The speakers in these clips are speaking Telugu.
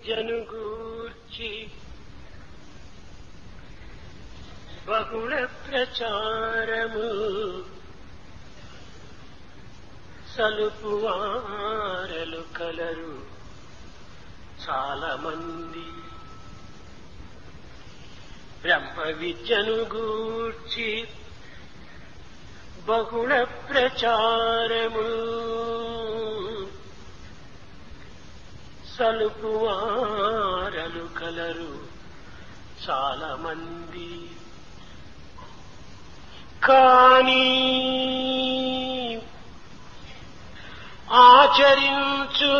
విద్యను గూర్చి బహుళ ప్రచారము సలుపువారలు కలరు చాలా మంది బ్రహ్మ విద్యను గూర్చి బహుళ ప్రచారము సలుపువారలు కలరు చాలా మంది కానీ ఆచరించు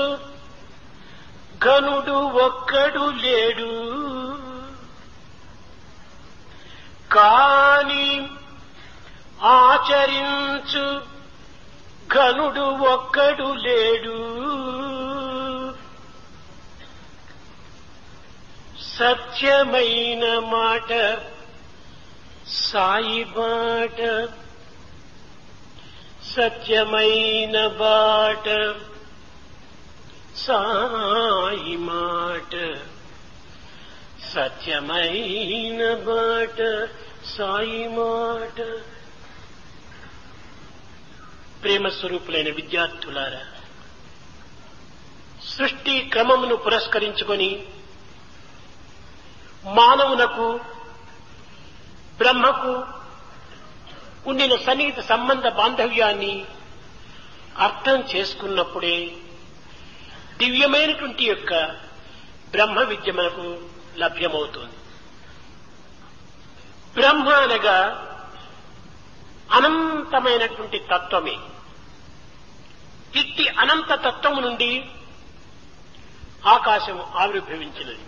ఘనుడు ఒక్కడు లేడు కాని ఆచరించు ఘనుడు ఒక్కడు లేడు సత్యమైన మాట సాయి బాట సత్యమైన బాట సాయి మాట సత్యమైన బాట సాయి మాట ప్రేమ స్వరూపులైన విద్యార్థులారా సృష్టి క్రమమును పురస్కరించుకొని మానవునకు బ్రహ్మకు ఉండిన సన్నిహిత సంబంధ బాంధవ్యాన్ని అర్థం చేసుకున్నప్పుడే దివ్యమైనటువంటి యొక్క బ్రహ్మ విద్య మనకు లభ్యమవుతుంది బ్రహ్మ అనగా అనంతమైనటువంటి తత్వమే ఇట్టి అనంత తత్వము నుండి ఆకాశము ఆవిర్భవించినది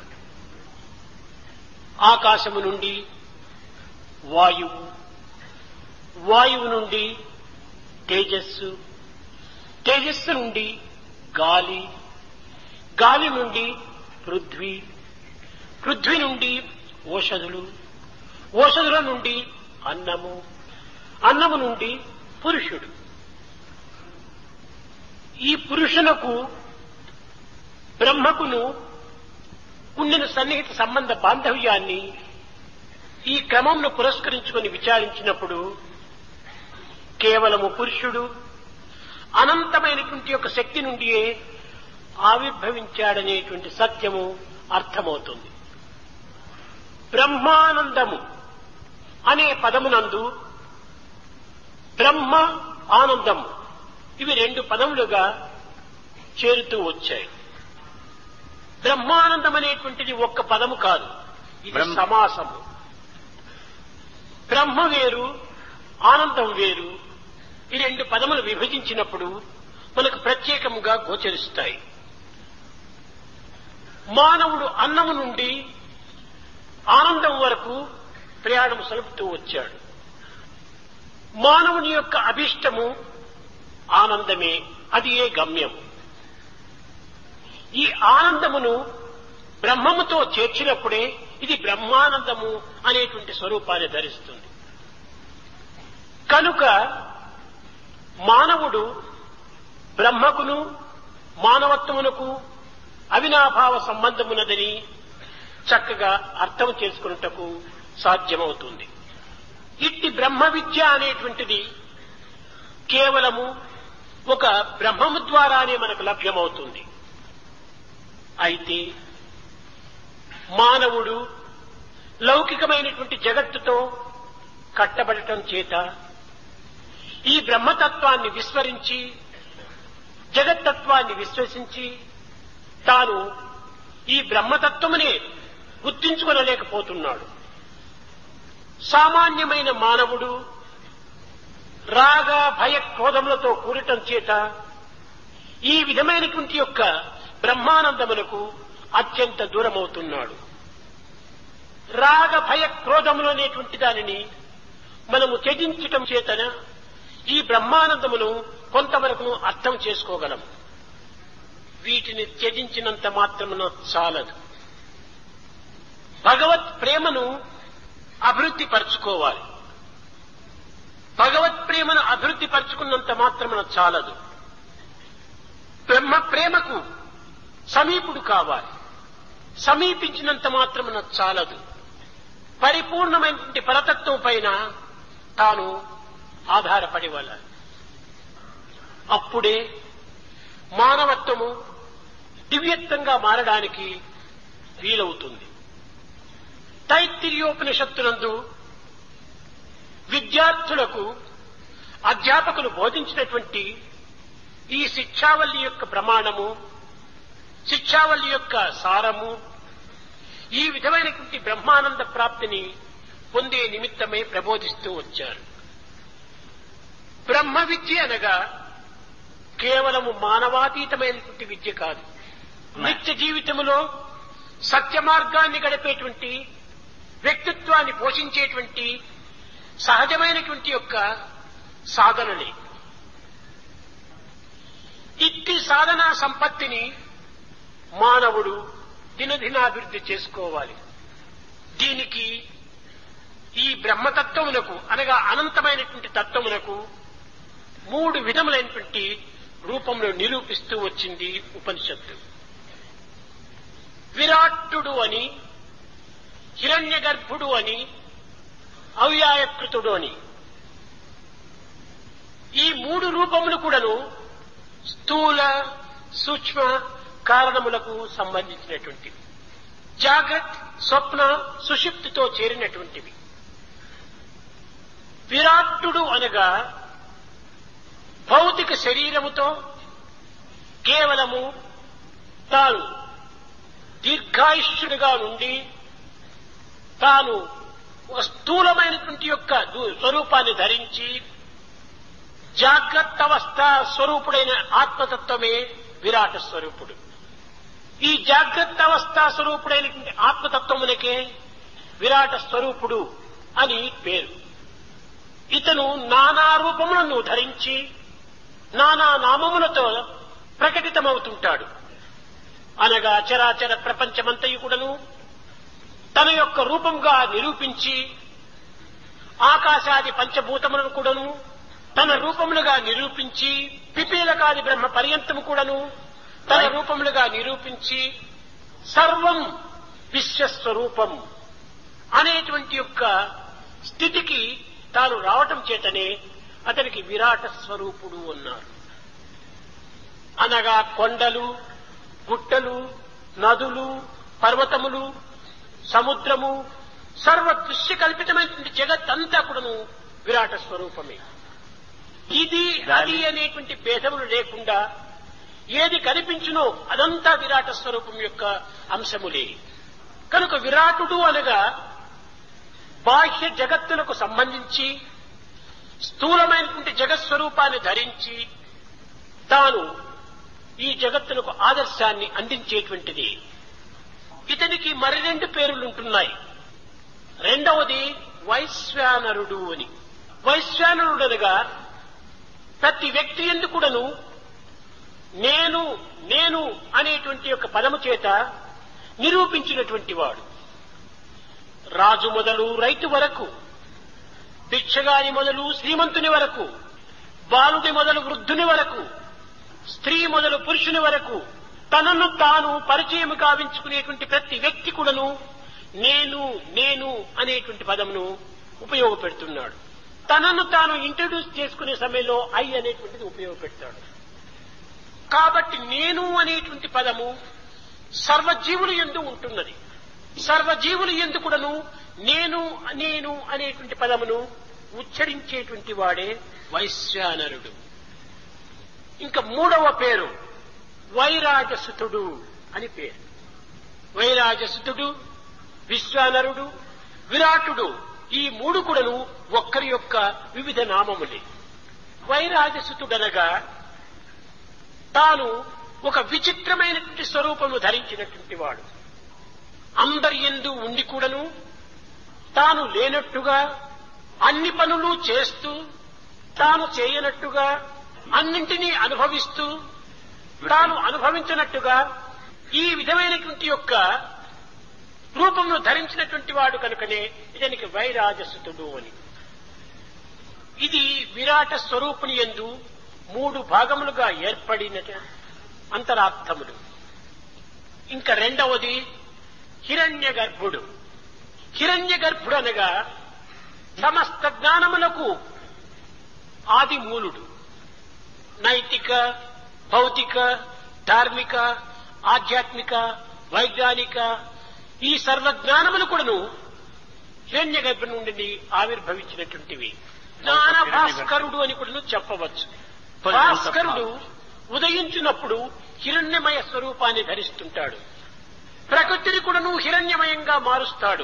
ఆకాశము నుండి వాయువు వాయువు నుండి తేజస్సు తేజస్సు నుండి గాలి గాలి నుండి పృథ్వీ పృథ్వీ నుండి ఓషధులు ఓషధుల నుండి అన్నము అన్నము నుండి పురుషుడు ఈ పురుషునకు బ్రహ్మకును ఉండిన సన్నిహిత సంబంధ బాంధవ్యాన్ని ఈ క్రమంను పురస్కరించుకొని విచారించినప్పుడు కేవలము పురుషుడు అనంతమైనటువంటి యొక్క శక్తి నుండియే ఆవిర్భవించాడనేటువంటి సత్యము అర్థమవుతుంది బ్రహ్మానందము అనే పదమునందు బ్రహ్మ ఆనందము ఇవి రెండు పదములుగా చేరుతూ వచ్చాయి బ్రహ్మానందం అనేటువంటిది ఒక్క పదము కాదు ఇది బ్రహ్మ. సమాసము బ్రహ్మ వేరు ఆనందం వేరు ఈ రెండు పదములు విభజించినప్పుడు మనకు ప్రత్యేకముగా గోచరిస్తాయి మానవుడు అన్నము నుండి ఆనందం వరకు ప్రయాణం సలుపుతూ వచ్చాడు మానవుని యొక్క అభిష్టము ఆనందమే అది ఏ గమ్యం ఈ ఆనందమును బ్రహ్మముతో చేర్చినప్పుడే ఇది బ్రహ్మానందము అనేటువంటి స్వరూపాన్ని ధరిస్తుంది కనుక మానవుడు బ్రహ్మకును మానవత్వమునకు అవినాభావ సంబంధమున్నదని చక్కగా అర్థం చేసుకున్నటకు సాధ్యమవుతుంది ఇట్టి బ్రహ్మ విద్య అనేటువంటిది కేవలము ఒక బ్రహ్మము ద్వారానే మనకు లభ్యమవుతుంది అయితే మానవుడు లౌకికమైనటువంటి జగత్తుతో కట్టబడటం చేత ఈ బ్రహ్మతత్వాన్ని విస్మరించి జగత్తత్వాన్ని విశ్వసించి తాను ఈ బ్రహ్మతత్వమునే గుర్తించుకొనలేకపోతున్నాడు సామాన్యమైన మానవుడు రాగ భయ క్రోధములతో కూడటం చేత ఈ విధమైనటువంటి యొక్క బ్రహ్మానందమునకు అత్యంత దూరమవుతున్నాడు రాగ భయ క్రోధములు అనేటువంటి దానిని మనము త్యజించటం చేతన ఈ బ్రహ్మానందమును కొంతవరకు అర్థం చేసుకోగలం వీటిని త్యజించినంత మాత్రమున చాలదు భగవత్ ప్రేమను అభివృద్ధి పరచుకోవాలి భగవత్ ప్రేమను అభివృద్ధి పరచుకున్నంత మాత్రమున చాలదు బ్రహ్మ ప్రేమకు సమీపుడు కావాలి సమీపించినంత మాత్రమున చాలదు పరిపూర్ణమైనటువంటి పరతత్వం పైన తాను ఆధారపడేవాళ్ళ అప్పుడే మానవత్వము దివ్యత్వంగా మారడానికి వీలవుతుంది తైత్తిర్యోపనిషత్తునందు విద్యార్థులకు అధ్యాపకులు బోధించినటువంటి ఈ శిక్షావల్లి యొక్క ప్రమాణము శిక్షావల్లి యొక్క సారము ఈ విధమైనటువంటి బ్రహ్మానంద ప్రాప్తిని పొందే నిమిత్తమై ప్రబోధిస్తూ వచ్చారు బ్రహ్మ విద్య అనగా కేవలము మానవాతీతమైనటువంటి విద్య కాదు నిత్య జీవితములో సత్య మార్గాన్ని గడిపేటువంటి వ్యక్తిత్వాన్ని పోషించేటువంటి సహజమైనటువంటి యొక్క సాధనలే ఇట్టి సాధనా సంపత్తిని మానవుడు దినదినాభివృద్ధి చేసుకోవాలి దీనికి ఈ బ్రహ్మతత్వమునకు అనగా అనంతమైనటువంటి తత్వమునకు మూడు విధములైనటువంటి రూపంలో నిరూపిస్తూ వచ్చింది ఉపనిషత్తు విరాట్టుడు అని హిరణ్య గర్భుడు అని అవ్యాయకృతుడు అని ఈ మూడు రూపములు కూడాను స్థూల సూక్ష్మ కారణములకు సంబంధించినటువంటివి జాగ్రత్త స్వప్న సుషుప్తితో చేరినటువంటివి విరాట్టుడు అనగా భౌతిక శరీరముతో కేవలము తాను దీర్ఘాయుష్యుడిగా నుండి తాను ఒక స్థూలమైనటువంటి యొక్క దు- స్వరూపాన్ని ధరించి జాగ్రత్త అవస్థ స్వరూపుడైన ఆత్మతత్వమే విరాట స్వరూపుడు ఈ జాగ్రత్త అవస్థ స్వరూపుడైనటువంటి ఆత్మతత్వమునకే విరాట స్వరూపుడు అని పేరు ఇతను నానా రూపములను ధరించి నానా నామములతో ప్రకటితమవుతుంటాడు అనగా చరాచర ప్రపంచమంతయు కూడాను తన యొక్క రూపంగా నిరూపించి ఆకాశాది పంచభూతములను కూడాను తన రూపములుగా నిరూపించి పిపీలకాది బ్రహ్మ పర్యంతము కూడాను తన రూపములుగా నిరూపించి సర్వం విశ్వస్వరూపం అనేటువంటి యొక్క స్థితికి తాను రావటం చేతనే అతనికి విరాట స్వరూపుడు అన్నారు అనగా కొండలు గుట్టలు నదులు పర్వతములు సముద్రము సర్వ దృశ్య కల్పితమైనటువంటి జగత్ అంతా కూడాను విరాట స్వరూపమే ఇది అది అనేటువంటి భేదములు లేకుండా ఏది కనిపించునో అదంతా విరాట స్వరూపం యొక్క అంశములే కనుక విరాటుడు అనగా బాహ్య జగత్తులకు సంబంధించి స్థూలమైనటువంటి జగత్స్వరూపాన్ని ధరించి తాను ఈ జగత్తులకు ఆదర్శాన్ని అందించేటువంటిది ఇతనికి మరి రెండు పేర్లుంటున్నాయి రెండవది వైశ్వానరుడు అని వైశ్వానరుడు అనగా ప్రతి వ్యక్తి ఎందుకుడను నేను నేను అనేటువంటి యొక్క పదము చేత నిరూపించినటువంటి వాడు రాజు మొదలు రైతు వరకు భిక్షగాని మొదలు శ్రీమంతుని వరకు బాలుడి మొదలు వృద్ధుని వరకు స్త్రీ మొదలు పురుషుని వరకు తనను తాను పరిచయం కావించుకునేటువంటి ప్రతి వ్యక్తి కూడాను నేను నేను అనేటువంటి పదమును ఉపయోగపెడుతున్నాడు తనను తాను ఇంట్రడ్యూస్ చేసుకునే సమయంలో ఐ అనేటువంటిది ఉపయోగపెడతాడు కాబట్టి నేను అనేటువంటి పదము సర్వజీవులు ఎందు ఉంటున్నది సర్వజీవులు ఎందు కూడాను నేను నేను అనేటువంటి పదమును ఉచ్చరించేటువంటి వాడే వైశ్వానరుడు ఇంకా మూడవ పేరు వైరాజసుతుడు అని పేరు వైరాజసుతుడు విశ్వానరుడు విరాటుడు ఈ మూడు కూడాను ఒక్కరి యొక్క వివిధ నామములే వైరాజసుతుడనగా తాను ఒక విచిత్రమైనటువంటి స్వరూపము ధరించినటువంటి వాడు అందరి ఎందు ఉండి కూడాను తాను లేనట్టుగా అన్ని పనులు చేస్తూ తాను చేయనట్టుగా అన్నింటినీ అనుభవిస్తూ తాను అనుభవించినట్టుగా ఈ విధమైనటువంటి యొక్క రూపమును ధరించినటువంటి వాడు కనుకనే ఇతనికి వైరాజసుతుడు అని ఇది విరాట స్వరూపుని ఎందు మూడు భాగములుగా ఏర్పడిన అంతరార్థములు ఇంకా రెండవది హిరణ్య గర్భుడు హిరణ్య గర్భుడు అనగా సమస్త జ్ఞానములకు ఆది మూలుడు నైతిక భౌతిక ధార్మిక ఆధ్యాత్మిక వైజ్ఞానిక ఈ సర్వజ్ఞానములు కూడాను హిరణ్య గర్భం నుండి ఆవిర్భవించినటువంటివి జ్ఞాన భాస్కరుడు అని కూడా చెప్పవచ్చు భాస్కరుడు ఉదయించినప్పుడు హిరణ్యమయ స్వరూపాన్ని ధరిస్తుంటాడు ప్రకృతిని కూడాను హిరణ్యమయంగా మారుస్తాడు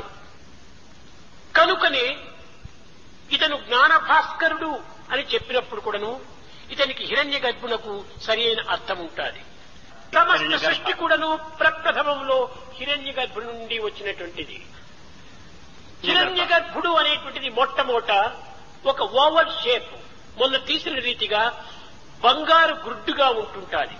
కనుకనే ఇతను జ్ఞాన భాస్కరుడు అని చెప్పినప్పుడు కూడాను ఇతనికి హిరణ్య గర్భునకు సరైన అర్థం ఉంటుంది సమస్త సృష్టి కూడాను ప్రప్రథమంలో హిరణ్య గర్భుడు నుండి వచ్చినటువంటిది హిరణ్య గర్భుడు అనేటువంటిది మొట్టమొదట ఒక ఓవల్ షేప్ మొన్న తీసిన రీతిగా బంగారు గుడ్డుగా ఉంటుంటాది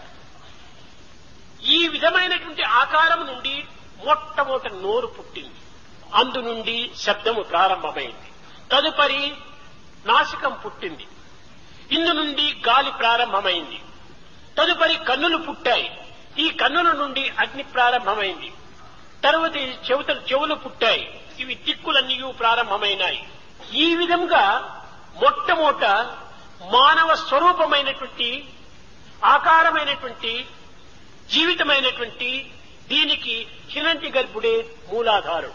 ఈ విధమైనటువంటి ఆకారం నుండి మొట్టమొదట నోరు పుట్టింది అందు నుండి శబ్దము ప్రారంభమైంది తదుపరి నాసికం పుట్టింది ఇందు నుండి గాలి ప్రారంభమైంది తదుపరి కన్నులు పుట్టాయి ఈ కన్నుల నుండి అగ్ని ప్రారంభమైంది తరువాత చెవుతలు చెవులు పుట్టాయి ఇవి దిక్కులన్నీ ప్రారంభమైనాయి ఈ విధంగా మొట్టమొదట మానవ స్వరూపమైనటువంటి ఆకారమైనటువంటి జీవితమైనటువంటి దీనికి హిరణ్య గర్భుడే మూలాధారం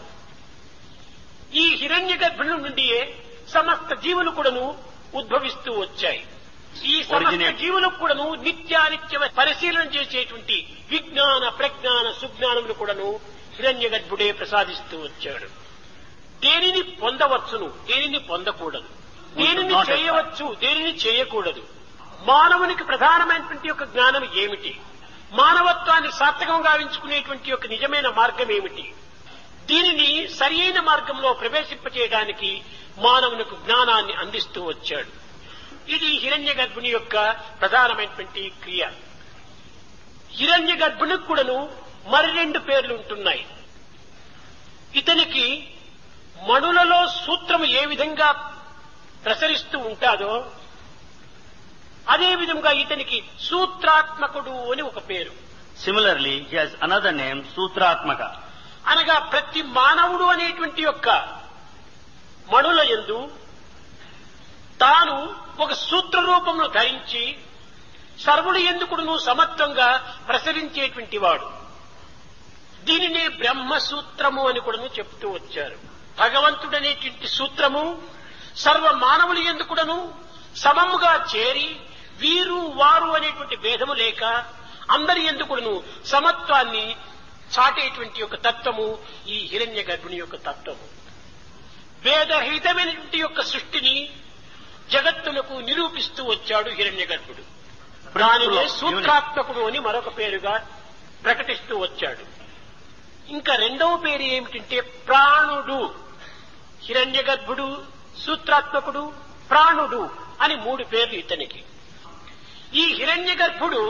ఈ హిరణ్య గర్భుల నుండియే సమస్త జీవులు కూడాను ఉద్భవిస్తూ వచ్చాయి ఈ సమస్త Originate. జీవులకు కూడాను నిత్యానిత్య పరిశీలన చేసేటువంటి విజ్ఞాన ప్రజ్ఞాన సుజ్ఞానములు కూడాను హిరణ్య గర్భుడే ప్రసాదిస్తూ వచ్చాడు దేనిని పొందవచ్చును దేనిని పొందకూడదు దేనిని not చేయవచ్చు దేనిని చేయకూడదు మానవునికి ప్రధానమైనటువంటి యొక్క జ్ఞానం ఏమిటి మానవత్వాన్ని సార్థకంగా గావించుకునేటువంటి యొక్క నిజమైన మార్గం ఏమిటి దీనిని సరియైన మార్గంలో ప్రవేశింపచేయడానికి మానవునికి జ్ఞానాన్ని అందిస్తూ వచ్చాడు ఇది హిరణ్య గర్భుని యొక్క ప్రధానమైనటువంటి క్రియ హిరణ్య గర్భునికి కూడాను మరి రెండు పేర్లు ఉంటున్నాయి ఇతనికి మణులలో సూత్రము ఏ విధంగా ప్రసరిస్తూ ఉంటాదో అదే విధంగా ఇతనికి సూత్రాత్మకుడు అని ఒక పేరు Similarly, he has another name, Sutratmaka. అనగా ప్రతి మానవుడు అనేటువంటి యొక్క మణుల యందు తాను ఒక సూత్ర రూపమును ధరించి సర్వుడు ఎందుకుడును సమత్వంగా ప్రసరించేటువంటి వాడు దీనినే బ్రహ్మసూత్రము అని కూడాను చెప్తూ వచ్చారు భగవంతుడనేటువంటి సూత్రము సర్వ మానవులు ఎందుకుడను సమముగా చేరి వీరు వారు అనేటువంటి భేదము లేక అందరి ఎందుకుడును సమత్వాన్ని చాటేటువంటి యొక్క తత్వము ఈ హిరణ్య గర్భుని యొక్క తత్వము వేదహితమైనటువంటి యొక్క సృష్టిని జగత్తులకు నిరూపిస్తూ వచ్చాడు హిరణ్య గర్భుడు దానినే సూత్రాత్మకుడు అని మరొక పేరుగా ప్రకటిస్తూ వచ్చాడు ఇంకా రెండవ పేరు ఏమిటంటే ప్రాణుడు హిరణ్య గర్భుడు సూత్రాత్మకుడు ప్రాణుడు అని మూడు పేర్లు ఇతనికి ఈ హిరణ్య గర్భుడు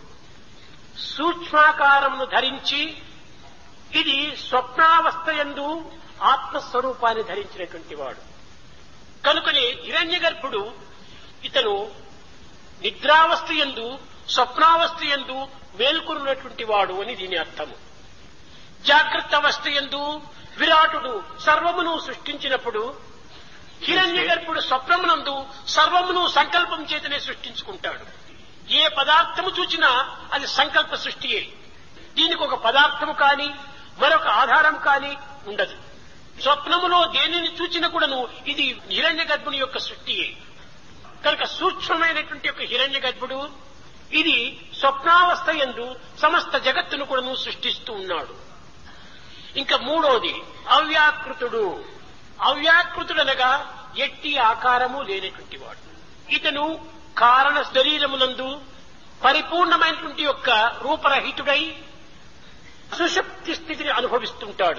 సూక్ష్మాకారమును ధరించి ఇది స్వప్నావస్థ యందు ఆత్మస్వరూపాన్ని ధరించినటువంటి వాడు కనుకనే హిరణ్య గర్భుడు ఇతను నిద్రావస్థ యందు స్వప్నావస్థ యందు మేల్కొన్నటువంటి వాడు అని దీని అర్థము జాగ్రత్త అవస్థ యందు విరాటుడు సర్వమును సృష్టించినప్పుడు హిరణ్య గర్భుడు స్వప్నమునందు సర్వమును సంకల్పం చేతనే సృష్టించుకుంటాడు ఏ పదార్థము చూచినా అది సంకల్ప సృష్టియే దీనికి ఒక పదార్థము కాని మరొక ఆధారం కాని ఉండదు స్వప్నములో దేనిని చూచినా కూడాను ఇది హిరణ్య గర్భుని యొక్క సృష్టియే కనుక సూక్ష్మమైనటువంటి యొక్క హిరణ్య గర్భుడు ఇది స్వప్నావస్థ యందు సమస్త జగత్తును కూడాను సృష్టిస్తూ ఉన్నాడు ఇంకా మూడోది అవ్యాకృతుడు అవ్యాకృతుడనగా ఎట్టి ఆకారము లేనటువంటి వాడు ఇతను కారణ శరీరమునందు పరిపూర్ణమైనటువంటి యొక్క రూపరహితుడై సుషుప్తి స్థితిని అనుభవిస్తుంటాడు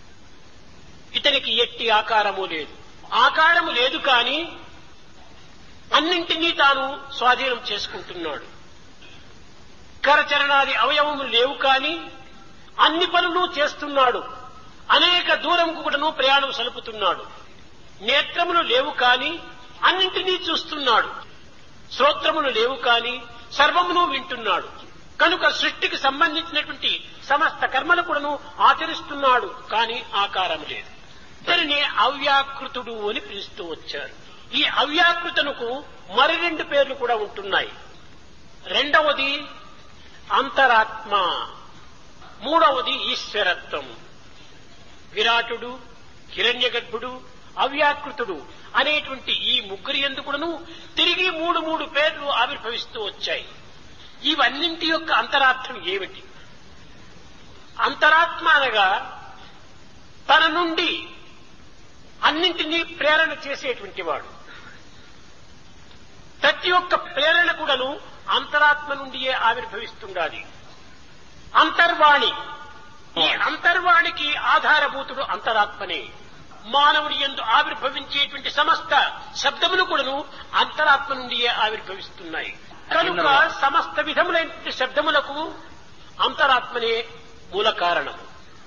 ఇతనికి ఎట్టి ఆకారము లేదు ఆకారము లేదు కాని అన్నింటినీ తాను స్వాధీనం చేసుకుంటున్నాడు కరచరణాది అవయవములు లేవు కాని అన్ని పనులు చేస్తున్నాడు అనేక దూరంకు కూడాను ప్రయాణం సలుపుతున్నాడు నేత్రములు లేవు కాని అన్నింటినీ చూస్తున్నాడు శ్రోత్రములు లేవు కాని సర్వమును వింటున్నాడు కనుక సృష్టికి సంబంధించినటువంటి సమస్త కర్మలు కూడాను ఆచరిస్తున్నాడు కానీ ఆకారం లేదు ఇతనిని అవ్యాకృతుడు అని పిలుస్తూ వచ్చారు ఈ అవ్యాకృతనుకు మరి రెండు పేర్లు కూడా ఉంటున్నాయి రెండవది అంతరాత్మ మూడవది ఈశ్వరత్వం విరాటుడు హిరణ్యగర్భుడు అవ్యాకృతుడు అనేటువంటి ఈ ముగ్గురి ఎందుకును తిరిగి మూడు మూడు పేర్లు ఆవిర్భవిస్తూ వచ్చాయి ఇవన్నింటి యొక్క అంతరార్థం ఏమిటి అంతరాత్మ అనగా తన నుండి అన్నింటినీ ప్రేరణ చేసేటువంటి వాడు ప్రతి ఒక్క ప్రేరణ కూడాను అంతరాత్మ నుండియే ఆవిర్భవిస్తుండాలి అంతర్వాణి ఈ అంతర్వాణికి ఆధారభూతుడు అంతరాత్మనే మానవుడి ఎందు ఆవిర్భవించేటువంటి సమస్త శబ్దములు కూడాను అంతరాత్మ నుండియే ఆవిర్భవిస్తున్నాయి కనుక సమస్త విధములైన శబ్దములకు అంతరాత్మనే మూల కారణము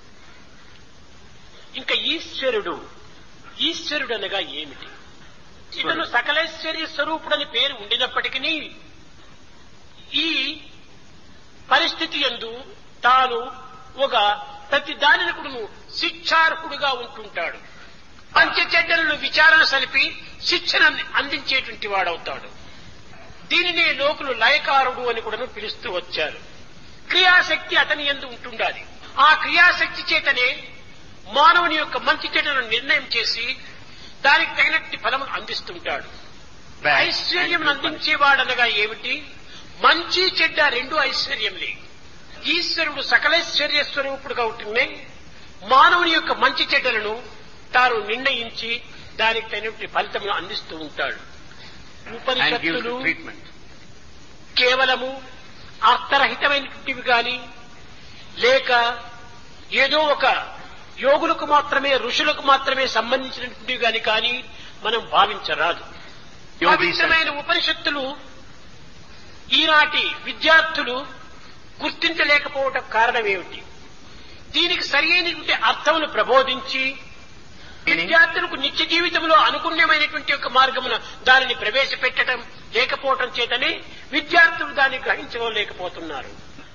ఇంకా ఈశ్వరుడు ఈశ్వరుడు అనగా ఏమిటి ఇతను సకలేశ్వర్య స్వరూపుడని పేరు ఉండినప్పటికీ ఈ పరిస్థితి ఎందు తాను ఒక ప్రతి దానిని కూడా శిక్షార్హుడుగా ఉంటుంటాడు పంచచెడ్డలను విచారణ సలిపి శిక్షణ అందించేటువంటి వాడవుతాడు దీనినే లోకులు లయకారుడు అని కూడా పిలుస్తూ వచ్చారు క్రియాశక్తి అతని ఎందు ఉంటుండాలి ఆ క్రియాశక్తి చేతనే మానవుని యొక్క మంచి చెడ్డలను నిర్ణయం చేసి దానికి తగినట్టు ఫలము అందిస్తుంటాడు ఐశ్వర్యం అందించేవాడనగా ఏమిటి మంచి చెడ్డ రెండు ఐశ్వర్యంలే ఈశ్వరుడు సకలైశ్వర్య స్వరూపుడుగా ఉంటున్నే మానవుని యొక్క మంచి చెడ్డలను తాను నిర్ణయించి దానికి తగినటువంటి ఫలితములు అందిస్తూ ఉంటాడు and gives ఉపనిషత్తులు the treatment. కేవలము అర్థరహితమైనటువంటివి గాని లేక ఏదో ఒక యోగులకు మాత్రమే ఋషులకు మాత్రమే సంబంధించినటువంటివి గాని కానీ మనం భావించరాదు Yogis and- పవిత్రమైన ఉపనిషత్తులు ఈనాటి విద్యార్థులు గుర్తించలేకపోవటం కారణం ఏమిటి దీనికి సరి అయినటువంటి అర్థమును ప్రబోధించి విద్యార్థులకు నిత్య జీవితంలో అనుగుణ్యమైనటువంటి ఒక మార్గమున దానిని ప్రవేశపెట్టడం లేకపోవటం చేతనే విద్యార్థులు దాన్ని గ్రహించలేకపోతున్నారు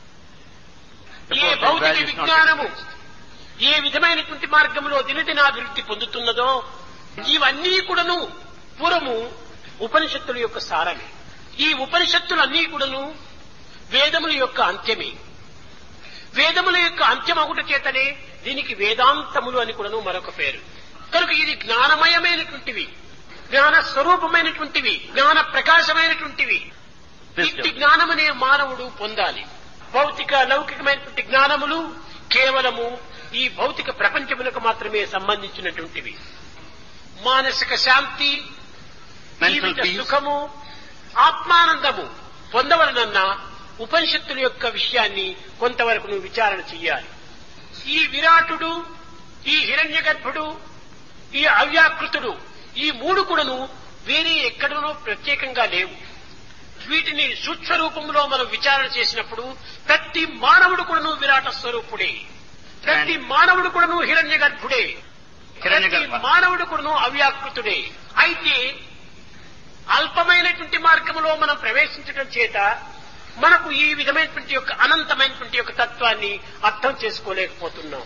ఏ Because the భౌతిక value is not విజ్ఞానము expressed. ఏ విధమైనటువంటి మార్గంలో దినదినాభివృద్ధి పొందుతున్నదో ఇవన్నీ కూడాను పూర్వము ఉపనిషత్తుల యొక్క సారమే ఈ ఉపనిషత్తులన్నీ కూడాను వేదముల యొక్క అంత్యమే వేదముల యొక్క అంత్యం ఒకటి చేతనే దీనికి వేదాంతములు అని కూడాను మరొక పేరు కనుక ఇది జ్ఞానమయమైనటువంటివి జ్ఞాన స్వరూపమైనటువంటివి జ్ఞాన ప్రకాశమైనటువంటివి ఇట్టి Wisdom. జ్ఞానమనే మానవుడు పొందాలి భౌతిక లౌకికమైనటువంటి జ్ఞానములు కేవలము ఈ భౌతిక ప్రపంచములకు మాత్రమే సంబంధించినటువంటివి మానసిక శాంతి Mental జీవిత peace. సుఖము ఆత్మానందము పొందవలనన్నా ఉపనిషత్తుల యొక్క విషయాన్ని కొంతవరకు నువ్వు విచారణ చెయ్యాలి ఈ విరాటుడు ఈ హిరణ్య గర్భుడు ఈ అవ్యాకృతుడు ఈ మూడు కూడాను వేరే ఎక్కడనో ప్రత్యేకంగా లేవు వీటిని సూక్ష్మ రూపంలో మనం విచారణ చేసినప్పుడు ప్రతి మానవుడు కూడాను విరాట స్వరూపుడే ప్రతి మానవుడు కూడాను హిరణ్య గర్భుడే ప్రతి హిరణ్యగర్భ. మానవుడు కూడాను అవ్యాకృతుడే అయితే అల్పమైనటువంటి మార్గంలో మనం ప్రవేశించడం చేత మనకు ఈ విధమైనటువంటి యొక్క అనంతమైనటువంటి యొక్క తత్వాన్ని అర్థం చేసుకోలేకపోతున్నాం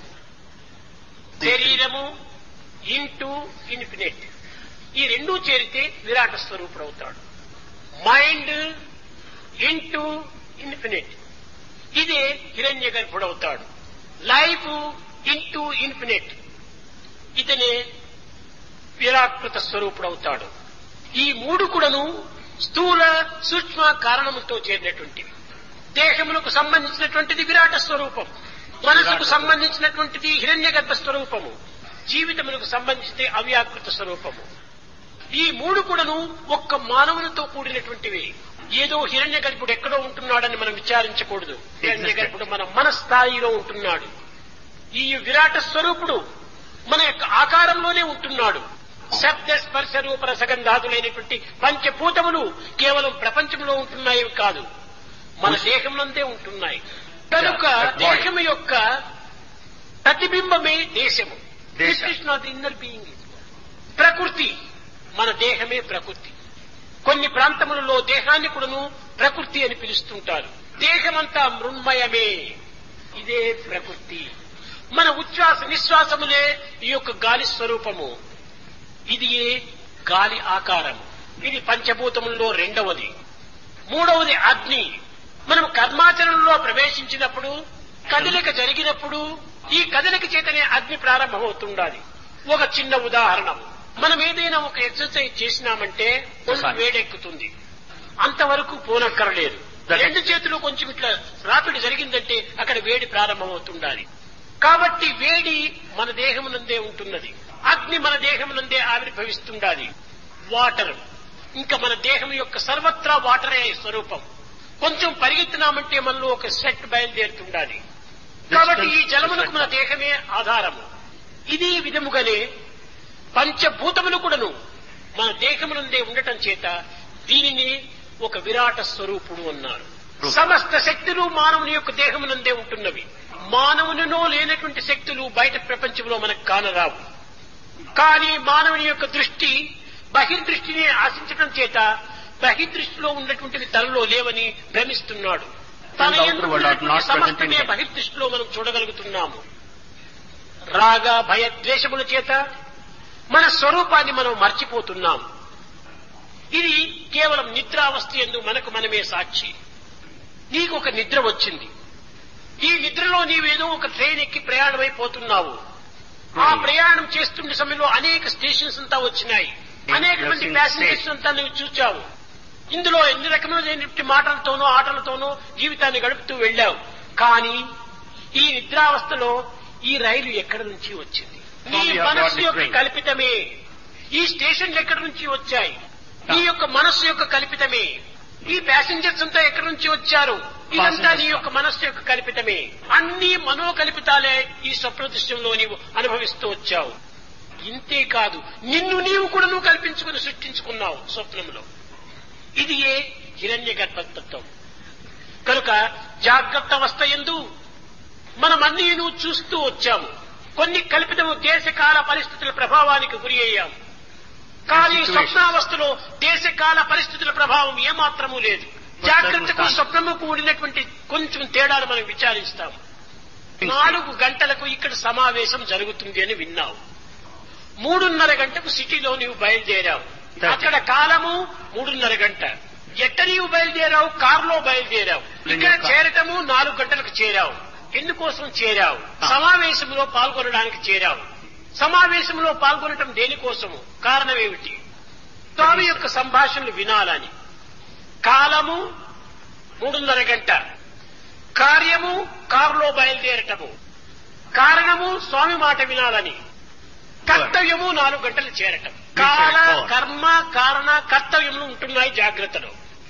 శరీరము ఇంటూ ఇన్ఫినిట్ ఈ రెండూ చేరితే విరాట స్వరూపుడు అవుతాడు మైండ్ ఇంటూ ఇన్ఫినిట్ ఇదే హిరణ్య గర్భుడవుతాడు లైఫ్ ఇంటూ ఇన్ఫినిట్ ఇతనే విరాకృత స్వరూపుడవుతాడు ఈ మూడు కూడాను స్థూల సూక్ష్మ కారణములతో చేరినటువంటివి దేహములకు సంబంధించినటువంటిది విరాట స్వరూపం మనసుకు సంబంధించినటువంటిది హిరణ్య గర్భ స్వరూపము జీవితములకు సంబంధించింది అవ్యాకృత స్వరూపము ఈ మూడు కూడాను ఒక్క మానవునితో కూడినటువంటివి ఏదో హిరణ్య గర్భుడు ఎక్కడో ఉంటున్నాడని మనం విచారించకూడదు హిరణ్య గర్భుడు మన మన స్థాయిలో ఉంటున్నాడు ఈ విరాట స్వరూపుడు మన యొక్క ఆకారంలోనే ఉంటున్నాడు శబ్ద స్పర్శ రూప రసగంధాదులైనటువంటి పంచభూతములు కేవలం ప్రపంచంలో ఉంటున్నాయి కాదు మన దేహంలోందే ఉంటున్నాయి కనుక Yeah, body. దేహం యొక్క ప్రతిబింబమే దేశము దేశం. ఇన్నర్ బీయింగ్ ప్రకృతి మన దేహమే ప్రకృతి కొన్ని ప్రాంతములలో దేహాన్ని కూడాను ప్రకృతి అని పిలుస్తుంటారు దేహమంతా మృన్మయమే ఇదే ప్రకృతి మన ఉచ్ఛ్వాస నిశ్వాసములే ఈ యొక్క గాలి స్వరూపము ఇది ఏ గాలి ఆకారము ఇది పంచభూతములలో రెండవది మూడవది అగ్ని మనం కర్మాచరణలో ప్రవేశించినప్పుడు కదలిక జరిగినప్పుడు ఈ కదలిక చేతనే అగ్ని ప్రారంభమవుతుండాలి ఒక చిన్న ఉదాహరణ మనం ఏదైనా ఒక ఎక్సర్సైజ్ చేసినామంటే ఒళ్ళు Sorry. వేడెక్కుతుంది అంతవరకు పోనక్కరలేదు That- రెండు చేతులు కొంచెం ఇట్లా రాపిడి జరిగిందంటే అక్కడ వేడి ప్రారంభమవుతుండాలి కాబట్టి వేడి మన దేహమునందే ఉంటున్నది అగ్ని మన దేహమునందే ఆవిర్భవిస్తుండాలి వాటర్ ఇంకా మన దేహం యొక్క సర్వత్రా వాటరే స్వరూపం కొంచెం పరిగెత్తినామంటే మనలో ఒక స్వెట్ బయలుదేరుతుండాలి కాబట్టి ఈ జలమునకు మన దేహమే ఆధారము ఇది విధముగానే పంచభూతములు కూడాను మన దేహమునందే ఉండటం చేత దీనిని ఒక విరాట స్వరూపుడు అన్నారు సమస్త శక్తులు మానవుని యొక్క దేహమునందే ఉంటున్నవి మానవునిలో లేనటువంటి శక్తులు బయట ప్రపంచంలో మనకు కానరావు కానీ మానవుని యొక్క దృష్టి బహిర్దృష్టిని ఆశించడం చేత బహిర్దృష్టిలో ఉన్నటువంటివి తనలో లేవని భ్రమిస్తున్నాడు తన And యందు outward are not ఉన్నటువంటి సమస్తమే present in him. బహిర్దృష్టిలో మనం చూడగలుగుతున్నాము రాగ భయ ద్వేషముల చేత మన స్వరూపాన్ని మనం మర్చిపోతున్నాం ఇది కేవలం నిద్రావస్థ ఎందు మనకు మనమే సాక్షి నీకు ఒక నిద్ర వచ్చింది ఈ నిద్రలో నీవేదో ఒక ట్రైన్ ఎక్కి ప్రయాణమైపోతున్నావు ఆ ప్రయాణం చేస్తున్న సమయంలో అనేక స్టేషన్స్ అంతా వచ్చినాయి అనేక మంది Interesting ప్యాసింజర్స్ అంతా నువ్వు చూచావు ఇందులో ఎన్ని రకమైనటువంటి మాటలతోనో ఆటలతోనో జీవితాన్ని గడుపుతూ వెళ్ళావు కానీ ఈ నిద్రావస్థలో ఈ రైలు ఎక్కడి నుంచి వచ్చింది నీ From your మనస్సు body యొక్క brain. కల్పితమే ఈ స్టేషన్లు ఎక్కడి నుంచి వచ్చాయి నీ యొక్క మనస్సు యొక్క కల్పితమే ఈ ప్యాసింజర్స్ అంతా ఎక్కడి నుంచి వచ్చారు ఇదంతా నీ యొక్క మనస్సు యొక్క కల్పితమే అన్ని మనోకల్పితాలే ఈ స్వప్న దృశ్యంలో నీవు అనుభవిస్తూ వచ్చావు ఇంతే కాదు నిన్ను నీవు కూడా నువ్వు కల్పించుకుని సృష్టించుకున్నావు స్వప్నంలో ఇది ఏ హిరణ్య గర్భతత్వం కనుక జాగ్రత్త అవస్థ ఎందు మనం అన్ని నువ్వు చూస్తూ వచ్చాము కొన్ని కల్పితము దేశకాల పరిస్థితుల ప్రభావానికి గురి అయ్యాము కానీ Situations. స్వప్నావస్థలో దేశకాల పరిస్థితుల ప్రభావం ఏమాత్రమూ లేదు జాగ్రత్తకు circumstance. స్వప్నముకు ఉండినటువంటి కొంచెం తేడాలు మనం విచారిస్తాము నాలుగు గంటలకు ఇక్కడ సమావేశం జరుగుతుంది అని విన్నావు మూడున్నర గంటకు సిటీలో నీవు బయలుదేరావు Thirty. అక్కడ కాలము మూడున్నర గంట ఎట్ట నీవు బయలుదేరావు కారులో బయలుదేరావు ఇక్కడ Linear car. చేరటము నాలుగు గంటలకు చేరావు ఎందుకోసం చేరావు Ah. సమావేశంలో పాల్గొనడానికి చేరావు సమావేశంలో పాల్గొనటం దేనికోసము కారణం ఏమిటి స్వామి యొక్క సంభాషణలు వినాలని కాలము మూడున్నర గంట కార్యము కారులో బయలుదేరటము కారణము స్వామి మాట వినాలని కర్తవ్యము నాలుగు గంటలు చేరటం కాల Four. కర్మ కారణ కర్తవ్యములు ఉంటున్నాయి జాగ్రత్తలో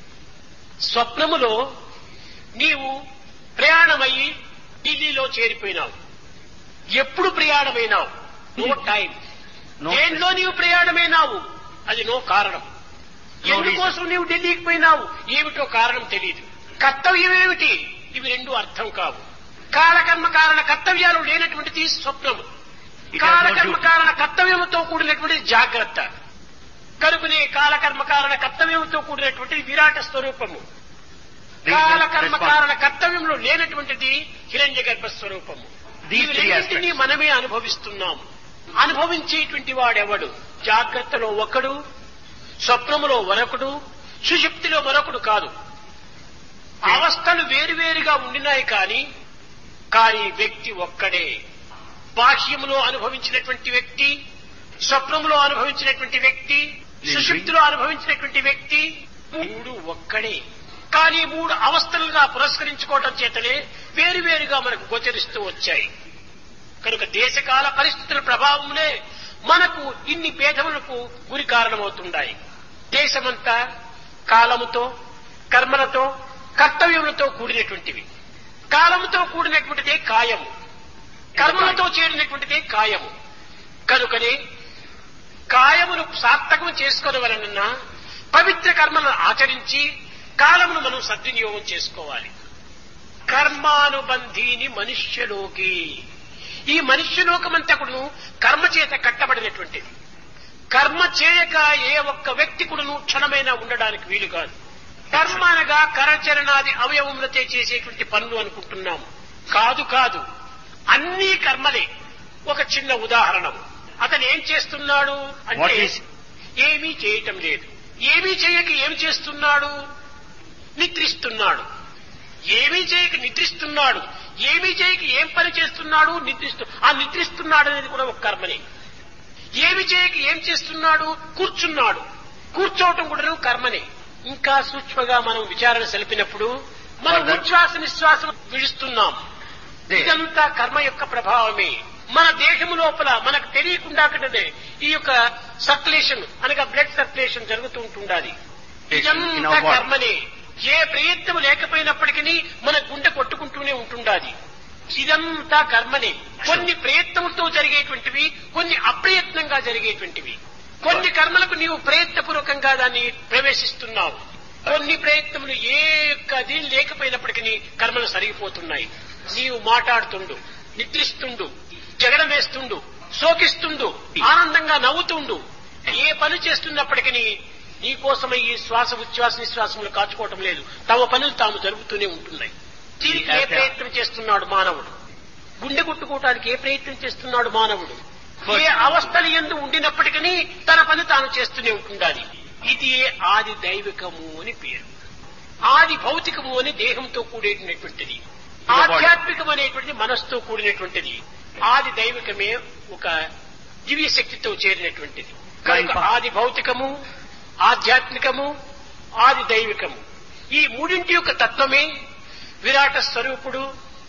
స్వప్నములో నీవు ప్రయాణమయ్యి ఢిల్లీలో చేరిపోయినావు ఎప్పుడు ప్రయాణమైనావు నో టైం No దేంట్లో నీవు ప్రయాణమైనావు అది నో కారణం No ఎందుకోసం నీవు ఢిల్లీకి పోయినావు ఏమిటో కారణం తెలియదు కర్తవ్యం ఏమిటి ఇవి రెండు అర్థం కావు కాలకర్మ కారణ కర్తవ్యాలు లేనటువంటిది స్వప్నము It has no కాలకర్మ duty. కారణ కర్తవ్యముతో కూడినటువంటి జాగ్రత్త కనుకనే కాలకర్మ కారణ కర్తవ్యంతో కూడినటువంటి విరాట స్వరూపము కాలకర్మ కారణ కర్తవ్యంలో లేనటువంటిది హిరణ్య గర్భ స్వరూపము These ఇవి three రెండింటినీ aspects. మనమే అనుభవిస్తున్నాము అనుభవించేటువంటి వాడెవడు జాగ్రత్తలో ఒకడు స్వప్నములో మరొకడు సుషుప్తిలో మరొకడు కాదు అవస్థలు వేరువేరుగా ఉండినాయి కానీ కానీ వ్యక్తి ఒక్కడే బాహ్యములో అనుభవించినటువంటి వ్యక్తి స్వప్నములో అనుభవించినటువంటి వ్యక్తి సుషుప్తిలో అనుభవించినటువంటి వ్యక్తి మూడు ఒక్కడే కానీ మూడు అవస్థలుగా పురస్కరించుకోవటం చేతనే వేరువేరుగా మనకు గోచరిస్తూ వచ్చాయి కనుక దేశకాల పరిస్థితుల ప్రభావములే మనకు ఇన్ని భేదములకు గురి కారణమవుతున్నాయి దేశమంతా కాలముతో కర్మలతో కర్తవ్యములతో కూడినటువంటివి కాలముతో కూడినటువంటిదే కాయము కర్మలతో చేరినటువంటిదే కాయము కనుకనే కాయమును సార్థకం చేసుకోవలనన్నా పవిత్ర కర్మలను ఆచరించి కాలమును మనం సద్వినియోగం చేసుకోవాలి కర్మానుబంధీని మనుష్యలోకి ఈ మనుష్యలోకమంతా కూడాను కర్మ చేత కట్టబడినటువంటిది కర్మ చేయక ఏ ఒక్క వ్యక్తి కూడాను క్షణమైనా ఉండడానికి వీలు కాదు కర్మ అనగా కరచరణాది అవయవములతో చేసేటువంటి పనులు అనుకుంటున్నాము కాదు కాదు అన్ని కర్మలే ఒక చిన్న ఉదాహరణ అతను ఏం చేస్తున్నాడు What అంటే is- ఏమీ చేయటం లేదు ఏమీ చేయక ఏం చేస్తున్నాడు నిద్రిస్తున్నాడు ఏమీ చేయక నిద్రిస్తున్నాడు ఏమీ చేయక ఏం పని చేస్తున్నాడు నిద్రిస్తూ ఆ నిద్రిస్తున్నాడు అనేది కూడా ఒక కర్మనే ఏమి చేయక ఏం చేస్తున్నాడు కూర్చున్నాడు కూర్చోవటం కూడా కర్మనే ఇంకా సూక్ష్మగా మనం విచారణ సెలిపినప్పుడు మనం Further. ఉచ్ఛ్వాస నిశ్వాసం విడుస్తున్నాం There. ఇదంతా కర్మ యొక్క ప్రభావమే మన దేహము లోపల మనకు తెలియకుండా ఈ యొక్క సర్క్యులేషన్ అనగా బ్లడ్ సర్క్యులేషన్ జరుగుతూ ఉంటుండాలి in ఇదంతా our body. కర్మనే ఏ ప్రయత్నం లేకపోయినప్పటికీ మన గుండె కొట్టుకుంటూనే ఉంటుండాలి ఇదంతా కర్మనే కొన్ని ప్రయత్నంతో జరిగేటువంటివి కొన్ని అప్రయత్నంగా జరిగేటువంటివి కొన్ని కర్మలకు నీవు ప్రయత్నపూర్వకంగా దాన్ని ప్రవేశిస్తున్నావు కొన్ని ప్రయత్నములు ఏ యొక్క దీని లేకపోయినప్పటికీ కర్మలు సరిగిపోతున్నాయి నీవు మాట్లాడుతుండు నిద్రిస్తుండు జగడం వేస్తుండు శోకిస్తుండు ఆనందంగా నవ్వుతుండు ఏ పని చేస్తున్నప్పటికీ నీ కోసమై ఈ శ్వాస ఉచ్ఛ్వాస నిశ్వాసములు కాచుకోవటం లేదు తమ పనులు తాము జరుగుతూనే ఉంటున్నాయి దీనికి ఏ ప్రయత్నం చేస్తున్నాడు మానవుడు గుండె కొట్టుకోవటానికి ఏ ప్రయత్నం చేస్తున్నాడు మానవుడు ఏ అవస్థలు ఎందు ఉండినప్పటికీ తన పని తాను చేస్తూనే ఉంటుండాలి ఇది ఆది దైవికము అని పేరు ఆది భౌతికము అని దేహంతో కూడినటువంటిది ఆధ్యాత్మికం అనేటువంటిది మనస్సుతో కూడినటువంటిది ఆది దైవికమే ఒక దివ్య శక్తితో చేరినటువంటిది కనుక ఆది భౌతికము ఆధ్యాత్మికము ఆది దైవికము ఈ మూడింటి యొక్క తత్వమే విరాట స్వరూపుడు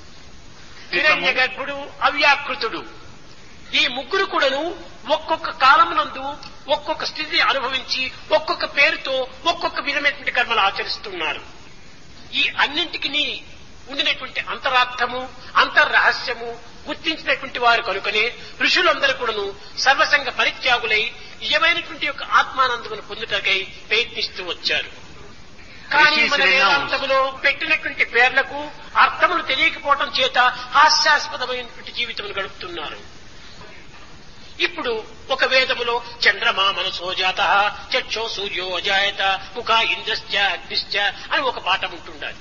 హిరణ్య గర్భుడు అవ్యాకృతుడు ఈ ముగ్గురు కూడాను ఒక్కొక్క కాలమునందు ఒక్కొక్క స్థితి అనుభవించి ఒక్కొక్క పేరుతో ఒక్కొక్క విధమైనటువంటి కర్మలు ఆచరిస్తున్నారు ఈ అన్నింటికి ఉండినటువంటి అంతరార్థము అంతర్రహస్యము గుర్తించినటువంటి వారు కనుకనే ఋషులందరూ కూడాను సర్వసంగ పరిత్యాగులై నిజమైనటువంటి యొక్క ఆత్మానందమును పొందుటకై ప్రయత్నిస్తూ వచ్చారు కానీ Rishis మన renounce. వేదాంతములో పెట్టినటువంటి పేర్లకు అర్థములు తెలియకపోవటం చేత హాస్యాస్పదమైనటువంటి జీవితం గడుపుతున్నారు ఇప్పుడు ఒక వేదములో చంద్రమా మనసో జాత చక్షో సూర్యో అజాయత ముఖ ఇంద్రశ్చ అగ్నిశ్చ అని ఒక పాఠం ఉంటుండాలి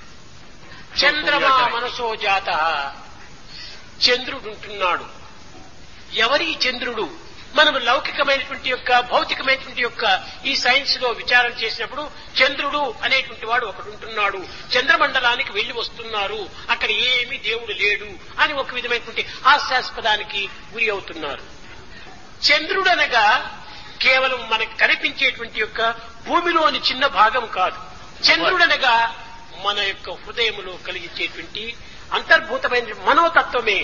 చంద్రమా మనసో జాత చంద్రుడు ఉంటున్నాడు ఎవరి ఈ చంద్రుడు మనం లౌకికమైనటువంటి యొక్క భౌతికమైనటువంటి యొక్క ఈ సైన్స్ లో విచారణ చేసినప్పుడు చంద్రుడు అనేటువంటి వాడు ఒకడు ఉంటున్నాడు చంద్రమండలానికి వెళ్లి వస్తున్నారు అక్కడ ఏమీ దేవుడు లేడు అని ఒక విధమైనటువంటి హాస్యాస్పదానికి గురి అవుతున్నారు చంద్రుడు అనగా కేవలం మనకు కనిపించేటువంటి యొక్క భూమిలోని చిన్న భాగం కాదు చంద్రుడు అనగా మన యొక్క హృదయములో కలిగించేటువంటి అంతర్భూతమైన మనోతత్వమే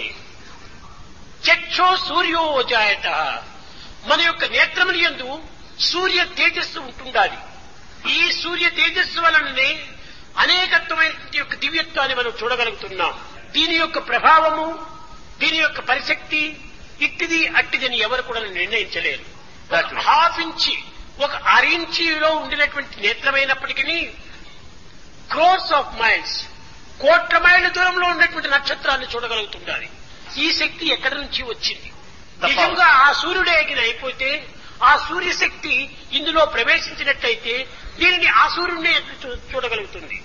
చక్షో సూర్యో జాయత మన యొక్క నేత్రముల యందు సూర్య తేజస్సు ఉంటుండాలి ఈ సూర్య తేజస్సు వలననే అనేకత్వమైనటువంటి యొక్క దివ్యత్వాన్ని మనం చూడగలుగుతున్నాం దీని యొక్క ప్రభావము దీని యొక్క పరిశక్తి ఇట్టిది అట్టిదని ఎవరు కూడా నిర్ణయించలేరు That's right. హాఫ్ ఇంచి ఒక అరించిలో ఉండినటువంటి నేత్రమైనప్పటికీ క్రోర్స్ ఆఫ్ మైల్స్ కోట్ల మైళ్ళ దూరంలో ఉన్నటువంటి నక్షత్రాన్ని చూడగలుగుతుండాలి ఈ శక్తి ఎక్కడి నుంచి వచ్చింది The నిజంగా ఆ సూర్యుడే ఎగిన అయిపోతే ఆ సూర్యశక్తి ఇందులో ప్రవేశించినట్టయితే దీనిని ఆ సూర్యుడినే ఎట్లా చూ- చూడగలుగుతుంది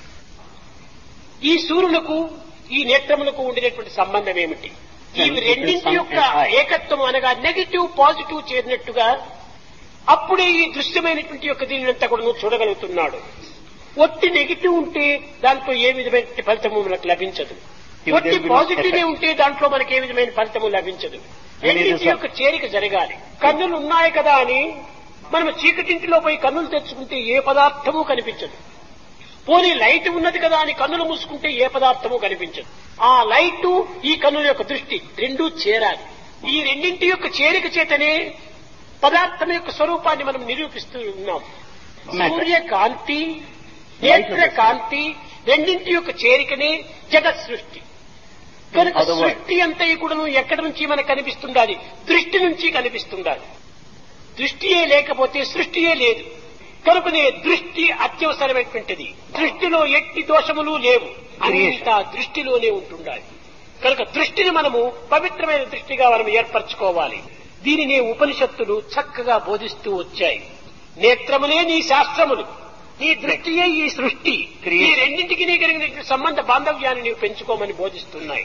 ఈ సూర్యులకు ఈ నేత్రములకు ఉండినటువంటి సంబంధం ఏమిటి ఇవి రెండింటి యొక్క ఏకత్వం అనగా నెగిటివ్ పాజిటివ్ చేరినట్టుగా అప్పుడే ఈ దృశ్యమైనటువంటి యొక్క దీనినంతా కూడా నువ్వు చూడగలుగుతున్నాడు ఒట్టి నెగిటివ్ ఉంటే దాంట్లో ఏ విధమైన ఫలితము మనకు లభించదు If ఒట్టి there will be no positive effect. ఉంటే దాంట్లో మనకి ఏ విధమైన ఫలితము లభించదు There is రెండింటి a- యొక్క చేరిక జరగాలి కన్నులు ఉన్నాయి కదా అని మనం చీకటింటిలో పోయి కన్నులు తెచ్చుకుంటే ఏ పదార్థము కనిపించదు పోనీ లైట్ ఉన్నది కదా అని కన్నులు మూసుకుంటే ఏ పదార్థము కనిపించదు ఆ లైట్ ఈ కన్నుల యొక్క దృష్టి రెండూ చేరాలి ఈ రెండింటి యొక్క చేరిక చేతనే పదార్థం యొక్క స్వరూపాన్ని మనం నిరూపిస్తూ ఉన్నాం సూర్య కాంతి నేత్ర కాంతి రెండింటి యొక్క చేరికనే జగత్ సృష్టి కనుక Otherwise- సృష్టి అంతా కూడా ఎక్కడి నుంచి మనకు కనిపిస్తుండాలి దృష్టి నుంచి కనిపిస్తుండాలి దృష్టియే లేకపోతే సృష్టియే లేదు కనుకనే దృష్టి అత్యవసరమైనటువంటిది దృష్టిలో ఎట్టి దోషములు లేవు అంతా దృష్టిలోనే ఉంటుండాలి కనుక దృష్టిని మనము పవిత్రమైన దృష్టిగా మనం ఏర్పరచుకోవాలి దీనినే ఉపనిషత్తులు చక్కగా బోధిస్తూ వచ్చాయి నేత్రములే నీ శాస్త్రములు నీ దృష్టియే ఈ సృష్టి ఈ Creation. రెండింటికి నీ కలిగిన సంబంధ బాంధవ్యాన్ని నీవు పెంచుకోమని బోధిస్తున్నాయి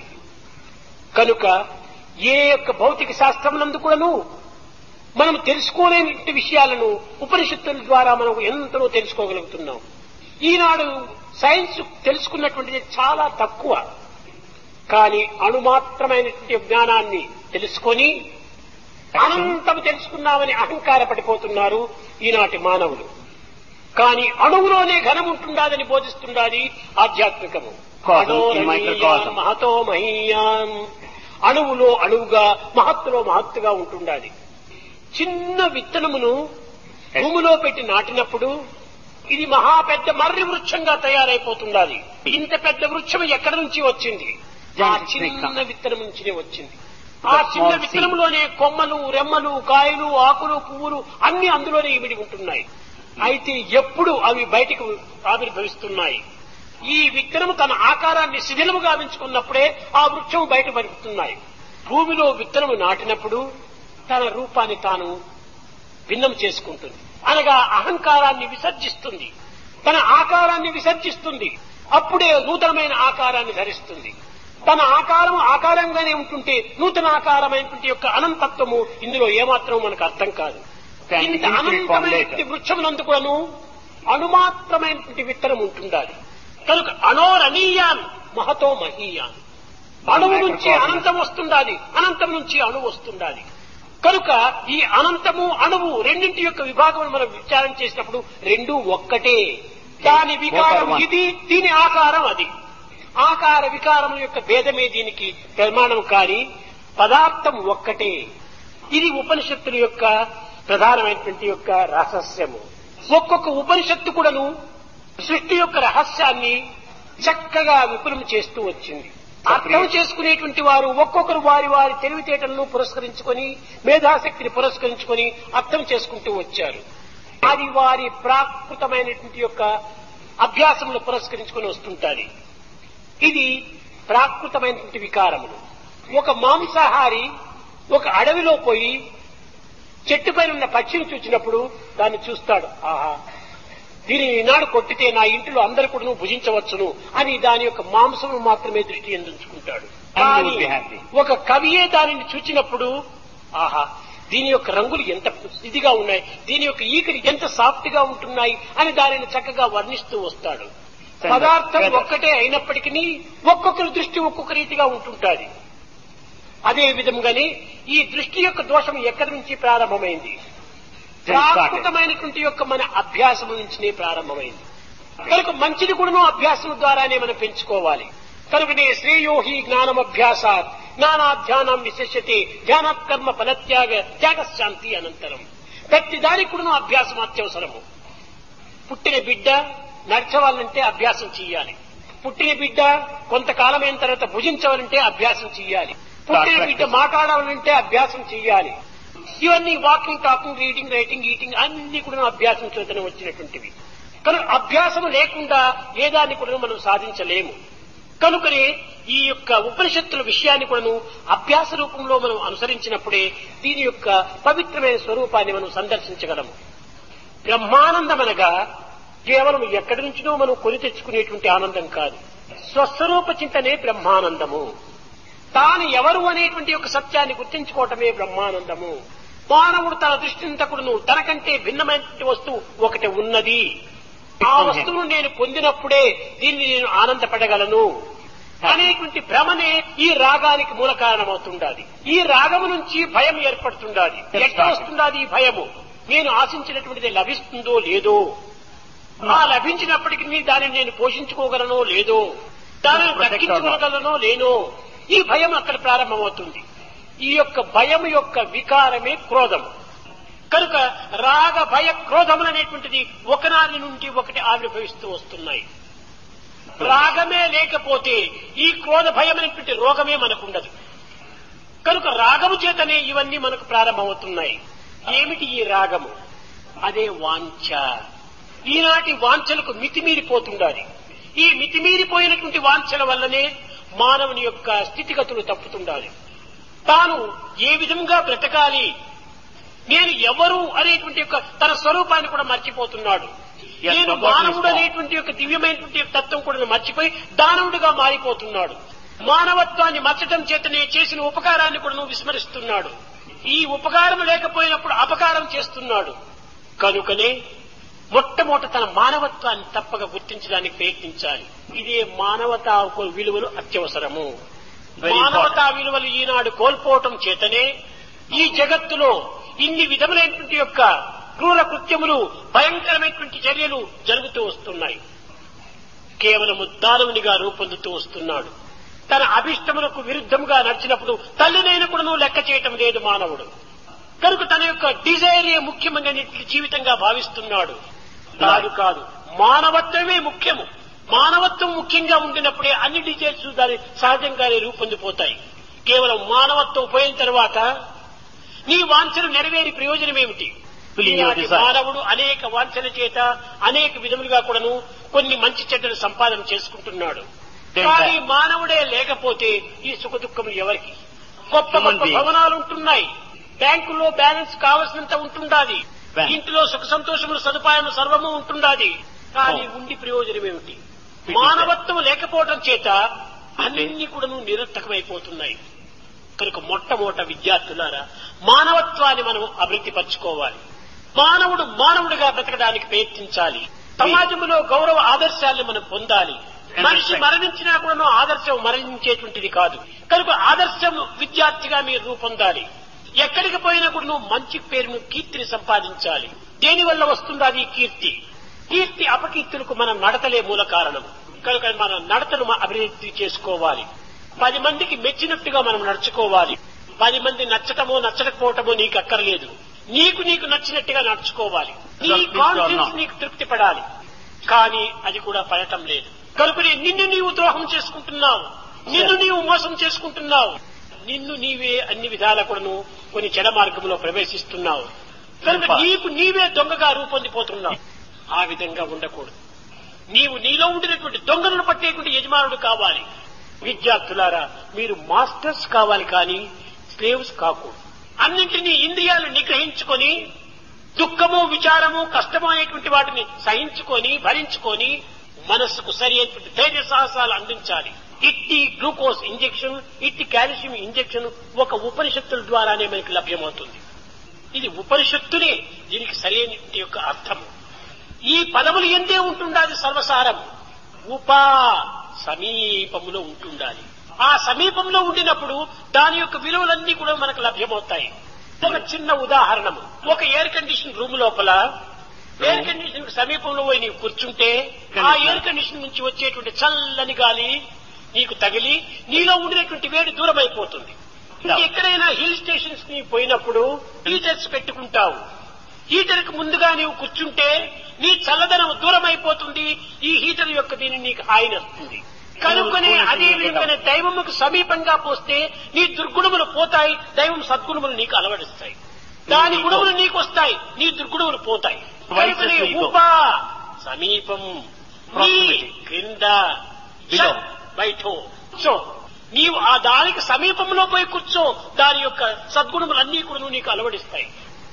కనుక ఏ యొక్క భౌతిక శాస్త్రములందు కూడాను మనం తెలుసుకోలేని విషయాలను ఉపనిషత్తుల ద్వారా మనం ఎంతలో తెలుసుకోగలుగుతున్నాం ఈనాడు సైన్స్ తెలుసుకున్నటువంటిది చాలా తక్కువ కానీ అణుమాత్రమైనటువంటి జ్ఞానాన్ని తెలుసుకొని అనంతం తెలుసుకున్నామని అహంకార పడిపోతున్నారు ఈనాటి మానవులు కానీ అణువులోనే ఘనం ఉంటుండాదని బోధిస్తుండాలి ఆధ్యాత్మికము Cosm in అణోరణీయాన్ microcosm. మహతో మహీయాన్ అణువులో అణువుగా మహత్తులో మహత్తుగా ఉంటుండాలి చిన్న విత్తనమును భూమిలో పెట్టి నాటినప్పుడు ఇది మహా పెద్ద మర్రి వృక్షంగా తయారైపోతుండాలి ఇంత పెద్ద వృక్షం ఎక్కడి నుంచి వచ్చింది ఆ Giant snake చిన్న come. విత్తనం నుంచినే వచ్చింది The ఆ చిన్న small seed. విత్తనంలోనే కొమ్మలు రెమ్మలు కాయలు ఆకులు పువ్వులు అన్ని అందులోనే ఇమిడి ఉంటున్నాయి అయితే ఎప్పుడు అవి బయటికి ఆవిర్భవిస్తున్నాయి ఈ విత్తనము తన ఆకారాన్ని శిథిలము గావించుకున్నప్పుడే ఆ వృక్షం బయట పడుతున్నాయి భూమిలో విత్తనము నాటినప్పుడు తన రూపాన్ని తాను భిన్నం చేసుకుంటుంది అనగా అహంకారాన్ని విసర్జిస్తుంది తన ఆకారాన్ని విసర్జిస్తుంది అప్పుడే నూతనమైన ఆకారాన్ని ధరిస్తుంది తన ఆకారం ఆకారంగానే ఉంటుంటే నూతన ఆకారమైనటువంటి యొక్క అనంతత్వము ఇందులో ఏమాత్రం మనకు అర్థం కాదు Can ఇంత infinite form అనంతమైనటువంటి later. వృక్షమునందు కూడాను అణుమాత్రమైనటువంటి విత్తనం ఉంటుండాలి కనుక అనోరణీయాన్ మహతో మహీయాన్ అణువు నుంచి అనంతం వస్తుండాలి అనంతం నుంచి అణువు వస్తుండాలి కనుక ఈ అనంతము అణువు రెండింటి యొక్క విభాగం మనం విచారణ చేసినప్పుడు రెండు ఒక్కటే దాని వికారం one. ఇది దీని ఆకారం అది ఆకార వికారం యొక్క భేదమే దీనికి ప్రమాణం కాని పదార్థం ఒక్కటే ఇది ఉపనిషత్తుల యొక్క ప్రధానమైనటువంటి యొక్క రహస్యము ఒక్కొక్క ఉపనిషత్తు కూడాను సృష్టి యొక్క రహస్యాన్ని చక్కగా విపులం చేస్తూ వచ్చింది అర్థం చేసుకునేటువంటి వారు ఒక్కొక్కరు వారి వారి తెలివితేటలను పురస్కరించుకొని మేధాశక్తిని పురస్కరించుకొని అర్థం చేసుకుంటూ వచ్చారు అది వారి ప్రాకృతమైనటువంటి యొక్క అభ్యాసములు పురస్కరించుకొని వస్తుంటారు ఇది ప్రాకృతమైనటువంటి వికారములు ఒక మాంసాహారి ఒక అడవిలో పోయి చెట్టు పైన ఉన్న పక్షిని చూసినప్పుడు దాన్ని చూస్తాడు ఆహా దీనిని ఈనాడు కొట్టితే నా ఇంటిలో అందరు కూడా భుజించవచ్చును అని దాని యొక్క మాంసము మాత్రమే దృష్టి ఎందుకుంటాడు And he కానీ will be happy. ఒక కవియే దానిని చూచినప్పుడు ఆహా దీని యొక్క రంగులు ఎంత ఇదిగా ఉన్నాయి దీని యొక్క ఈకలు ఎంత సాఫ్ట్ గా ఉంటున్నాయి అని దానిని చక్కగా వర్ణిస్తూ వస్తాడు Send పదార్థం feather. ఒక్కటే అయినప్పటికీ ఒక్కొక్కరి దృష్టి ఒక్కొక్క రీతిగా ఉంటుంటాది అదే విధంగానే ఈ దృష్టి యొక్క దోషం ఎక్కడి నుంచి ప్రారంభమైంది Then started. ప్రాకృతమైనటువంటి యొక్క మన అభ్యాసం నుంచినే ప్రారంభమైంది కనుక మంచిది కూడాను అభ్యాసం ద్వారానే మనం పెంచుకోవాలి కనుకనే శ్రేయోహి జ్ఞానం అభ్యాసాత్ జ్ఞానాధ్యానం విశిష్యతే ధ్యానాత్ కర్మ ఫలత్యాగ త్యాగశాంతి అనంతరం ప్రతి దానికి కూడాను అభ్యాసం అత్యవసరము పుట్టిన బిడ్డ నడచవాలంటే అభ్యాసం చెయ్యాలి పుట్టిన బిడ్డ కొంతకాలం అయిన తర్వాత భుజించవాలంటే అభ్యాసం చెయ్యాలి పుట్టిన బిడ్డ మాట్లాడాలంటే అభ్యాసం చెయ్యాలి ఇవన్నీ walking talking reading writing eating అన్ని కూడా అభ్యాసం చేతనే వచ్చినటువంటివి కనుక అభ్యాసం లేకుండా ఏ దాన్ని కూడా మనం సాధించలేము కనుకనే ఈ యొక్క ఉపనిషత్తుల విషయాన్ని కూడాను అభ్యాస రూపంలో మనం అనుసరించినప్పుడే దీని యొక్క పవిత్రమైన స్వరూపాన్ని మనం సందర్శించగలము బ్రహ్మానందం అనగా కేవలం ఎక్కడి నుంచినో మనం కొని తెచ్చుకునేటువంటి ఆనందం కాదు స్వస్వరూప చింతనే బ్రహ్మానందము తాను ఎవరు అనేటువంటి ఒక సత్యాన్ని గుర్తించుకోవటమే బ్రహ్మానందము మానవుడు తన దృష్టింతకుడును తనకంటే భిన్నమైనటువంటి వస్తువు ఒకటి ఉన్నది ఆ వస్తువును నేను పొందినప్పుడే దీన్ని నేను ఆనందపడగలను అనేటువంటి భ్రమనే ఈ రాగానికి మూల కారణమవుతుండాలి ఈ రాగము నుంచి భయం ఏర్పడుతుండాలి ఎట్లా వస్తుండాలి ఈ భయము నేను ఆశించినటువంటిది లభిస్తుందో లేదో ఆ లభించినప్పటికీ దానిని నేను పోషించుకోగలనో లేదో దానిని దక్కించుకోగలనో లేనో ఈ భయం అక్కడ ప్రారంభమవుతుంది ఈ యొక్క భయం యొక్క వికారమే క్రోధం కనుక రాగ భయ క్రోధములు అనేటువంటిది ఒకనాటి నుండి ఒకటి ఆవిర్భవిస్తూ వస్తున్నాయి రాగమే లేకపోతే ఈ క్రోధ భయం అనేటువంటి రోగమే మనకుండదు కనుక రాగము చేతనే ఇవన్నీ మనకు ప్రారంభమవుతున్నాయి ఏమిటి ఈ రాగము అదే వాంఛ ఈనాటి వాంఛలకు మితిమీరిపోతుండాలి ఈ మితిమీరిపోయినటువంటి వాంఛల వల్లనే మానవుని యొక్క స్థితిగతులు తప్పుతుండాలి తాను ఏ విధంగా బ్రతకాలి నేను ఎవరు అనేటువంటి యొక్క తన స్వరూపాన్ని కూడా మర్చిపోతున్నాడు He has నేను forgotten his మానవుడు form. అనేటువంటి యొక్క దివ్యమైనటువంటి యొక్క తత్వం కూడా మర్చిపోయి దానవుడిగా మారిపోతున్నాడు మానవత్వాన్ని మచ్చటం చేతనే చేసిన ఉపకారాన్ని కూడా నువ్వు విస్మరిస్తున్నాడు ఈ ఉపకారం లేకపోయినప్పుడు అపకారం చేస్తున్నాడు కనుకనే మొట్టమొదట తన మానవత్వాన్ని తప్పక గుర్తించడానికి ప్రయత్నించాలి ఇదే మానవతా విలువలు అత్యవసరము Very మానవతా విలువలు ఈనాడు కోల్పోవటం చేతనే ఈ జగత్తులో ఇన్ని విధములైనటువంటి యొక్క క్రూర కృత్యములు భయంకరమైనటువంటి చర్యలు జరుగుతూ వస్తున్నాయి కేవలము దానవునిగా రూపొందుతూ వస్తున్నాడు తన అభిష్టములకు విరుద్ధముగా నడిచినప్పుడు తల్లినైనా కూడా నువ్వు లెక్క చేయటం లేదు మానవుడు కనుక తన యొక్క డిజైరే ముఖ్యమైన జీవితంగా భావిస్తున్నాడు కాదు కాదు మానవత్వమే ముఖ్యము మానవత్వం ముఖ్యంగా ఉండినప్పుడే అన్ని డిజైన్స్ దాని సహజంగానే రూపొందిపోతాయి కేవలం మానవత్వం పోయిన తర్వాత నీ వాంఛలు నెరవేరి ప్రయోజనం ఏమిటి Filling your ఈనాటి desire. మానవుడు అనేక వాంఛల చేత అనేక విధములుగా కూడాను కొన్ని మంచి చెడ్డలు సంపాదన చేసుకుంటున్నాడు Then కానీ that- మానవుడే లేకపోతే ఈ సుఖ దుఃఖములు ఎవరికి గొప్ప Human గొప్ప being. భవనాలు ఉంటున్నాయి బ్యాంకుల్లో బ్యాలెన్స్ కావలసినంత ఉంటుండాది Bank. ఇంటిలో సుఖ సంతోషములు సదుపాయం సర్వము ఉంటుండాది కానీ Oh. ఉండి ప్రయోజనం ఏమిటి It is మానవత్వం లేకపోవడం చేత అన్ని కూడాను నిరర్థకమైపోతున్నాయి కనుక మొట్టమొదట విద్యార్థులారా మానవత్వాన్ని మనం అభివృద్ధి పరచుకోవాలి మానవుడు మానవుడిగా బ్రతకడానికి ప్రయత్నించాలి సమాజంలో గౌరవ ఆదర్శాలను మనం పొందాలి మనిషి మరణించినా కూడా ఆదర్శం మరణించేటువంటిది కాదు కనుక ఆదర్శం విద్యార్థిగా మీరు రూపొందాలి ఎక్కడికి పోయినా కూడా నువ్వు మంచి పేరును కీర్తిని సంపాదించాలి దేని వల్ల వస్తుంది అది కీర్తి కీర్తి అపకీర్తులకు మనం నడతలే మూల కారణం కనుక మన నడతను మనం అభివృద్ధి చేసుకోవాలి పది మందికి మెచ్చినట్టుగా మనం నడుచుకోవాలి పది మంది నచ్చటమో నచ్చకపోవటమో నీకు అక్కర్లేదు నీకు నీకు నచ్చినట్టుగా నడుచుకోవాలి నీ Just please కాన్ఫిడెన్స్ not. నీకు తృప్తి పడాలి కానీ అది కూడా పడటం లేదు కనుకనే నిన్ను నీవు ద్రోహం చేసుకుంటున్నావు నిన్ను నీవు మోసం చేసుకుంటున్నావు నిన్ను నీవే అన్ని విధాల కూడాను కొన్ని చెడ మార్గంలో ప్రవేశిస్తున్నావు కనుక Super. నీకు నీవే దొంగగా రూపొందిపోతున్నావు ఆ విధంగా ఉండకూడదు నీవు నీలో ఉండినటువంటి దొంగలను పట్టేటువంటి యజమానుడు కావాలి విద్యార్థులారా మీరు మాస్టర్స్ కావాలి కానీ స్లేవ్స్ కాకూడదు అన్నింటినీ ఇంద్రియాలు నిగ్రహించుకొని దుఃఖము విచారము కష్టము అనేటువంటి వాటిని సహించుకొని భరించుకొని మనస్సుకు సరి అయినటువంటి ధైర్య సాహసాలు అందించాలి ఇట్టి గ్లూకోజ్ ఇంజెక్షన్ ఇట్టి కాల్షియం ఇంజెక్షన్ ఒక ఉపనిషత్తుల ద్వారానే మనకి లభ్యమవుతుంది ఇది ఉపనిషత్తునే దీనికి సరైనటువంటి యొక్క అర్థము ఈ పదములు ఎందే ఉంటుండాలి సర్వసారం ఉపా సమీపములో ఉంటుండాలి ఆ సమీపంలో ఉండినప్పుడు దాని యొక్క విలువలన్నీ కూడా మనకు లభ్యమవుతాయి ఒక చిన్న ఉదాహరణము ఒక ఎయిర్ కండిషన్ రూమ్ లోపల ఎయిర్ కండిషన్ సమీపంలో పోయి నీవు కూర్చుంటే ఆ ఎయిర్ కండిషన్ నుంచి వచ్చేటువంటి చల్లని గాలి నీకు తగిలి నీలో ఉండినటువంటి వేడి దూరం అయిపోతుంది ఎక్కడైనా హిల్ స్టేషన్స్ ని పోయినప్పుడు హీటర్స్ పెట్టుకుంటావు హీటర్ కు ముందుగా నీవు కూర్చుంటే నీ చల్లదనం దూరం అయిపోతుంది ఈ హీటర్ యొక్క దీని నీకు ఆయన వస్తుంది కనుకొని అదే విధంగానే దైవముకు సమీపంగా పోస్తే నీ దుర్గుణములు పోతాయి దైవం సద్గుణములు నీకు అలవడిస్తాయి దాని గుణములు నీకు వస్తాయి నీ దుర్గుణములు పోతాయి కనుకనే ఉపా సమీపం నీ క్రింద Below. బయటో సో నీవు ఆ దానికి సమీపంలో పోయి కూర్చో దాని యొక్క సద్గుణములన్నీ కూడా నువ్వు నీకు అలవడిస్తాయి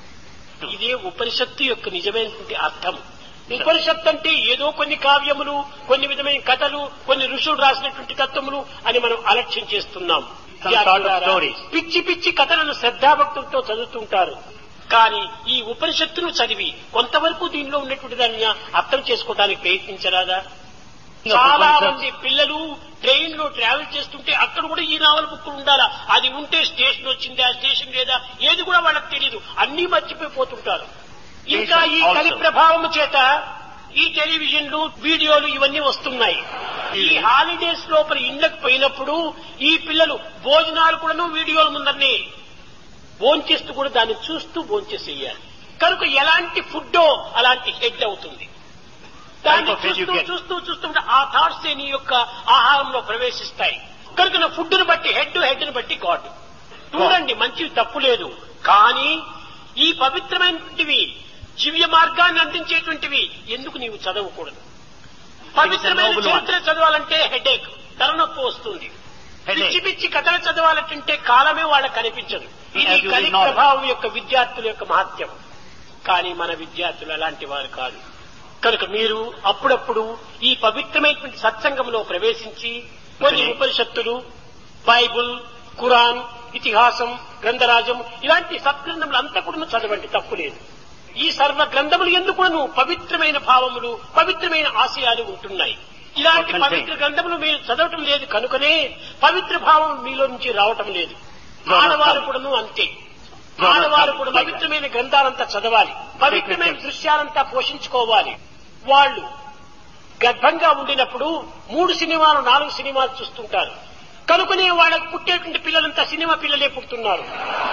ఇదే ఉపనిషత్తు యొక్క నిజమైనటువంటి అర్థం ఉపనిషత్తు అంటే ఏదో కొన్ని కావ్యములు కొన్ని విధమైన కథలు కొన్ని ఋషులు రాసినటువంటి తత్వములు అని మనం అలక్ష్యం చేస్తున్నాం Some sort of stories. పిచ్చి పిచ్చి కథలను శ్రద్ధాభక్తులతో చదువుతుంటారు కానీ ఈ ఉపనిషత్తును చదివి కొంతవరకు దీనిలో ఉన్నటువంటి దాన్ని అర్థం చేసుకోవడానికి ప్రయత్నించరాదా చాలా మంది పిల్లలు ట్రైన్ లో ట్రావెల్ చేస్తుంటే అక్కడ కూడా ఈ నావల్ బుక్ ఉండాలా అది ఉంటే స్టేషన్ వచ్చిందా స్టేషన్ లేదా ఏది కూడా వాళ్ళకి తెలియదు అన్ని మర్చిపోతుంటారు ఇంకా ఈ Also. కలి ప్రభావం చేత ఈ టెలివిజన్లు వీడియోలు ఇవన్నీ వస్తున్నాయి ఈ హాలిడేస్ లోపల ఇళ్ళకి పోయినప్పుడు ఈ పిల్లలు భోజనాలు కూడాను వీడియోల ముందరనే భోంచేస్తూ కూడా దాన్ని చూస్తూ భోంచేసేయాలి కనుక ఎలాంటి ఫుడ్డో అలాంటి హెడ్ అవుతుంది దాన్ని Type of చూస్తూ education. చూస్తూ చూస్తుంటే ఆ థాట్స్ నీ యొక్క ఆహారంలో ప్రవేశిస్తాయి కనుక నా ఫుడ్ ను బట్టి హెడ్ హెడ్ ను బట్టి గాడ్ చూడండి మంచివి తప్పు లేదు కానీ ఈ పవిత్రమైనటువంటివి దివ్య మార్గాన్ని అందించేటువంటివి ఎందుకు నీవు చదవకూడదు పవిత్రమైన noble one. చరిత్ర చదవాలంటే హెడేక్ తలనొప్పి వస్తుంది Headache. పిచ్చి పిచ్చి కథలు చదవాలంటే కాలమే వాళ్ళకి కనిపించదు ఇది As you కలి did not. ప్రభావం యొక్క విద్యార్థుల యొక్క మహత్యం కానీ మన విద్యార్థులు అలాంటి వారు కాదు కనుక మీరు అప్పుడప్పుడు ఈ పవిత్రమైనటువంటి సత్సంగంలో ప్రవేశించి కొన్ని Okay. ఉపనిషత్తులు బైబుల్ ఖురాన్ ఇతిహాసం గ్రంథరాజం ఇలాంటి సత్గ్రంథములు అంతా కూడా చదవండి తప్పు లేదు ఈ సర్వ గ్రంథములు ఎందుకును పవిత్రమైన భావములు పవిత్రమైన ఆశయాలు ఉంటున్నాయి ఇలాంటి Content. పవిత్ర గ్రంథములు మీరు చదవటం లేదు కనుకనే పవిత్ర భావం మీలో నుంచి రావటం లేదు not ఆడవారు coming. కూడాను అంతే not ఆడవారు coming. కూడా Like that. పవిత్రమైన గ్రంథాలంతా చదవాలి పవిత్రమైన Sacred దృశ్యాలంతా పోషించుకోవాలి వాళ్ళు గర్భంగా ఉండినప్పుడు మూడు సినిమాలు నాలుగు సినిమాలు చూస్తుంటారు కనుకనే వాళ్ళకు పుట్టేటువంటి పిల్లలంతా సినిమా పిల్లలే పుడుతున్నారు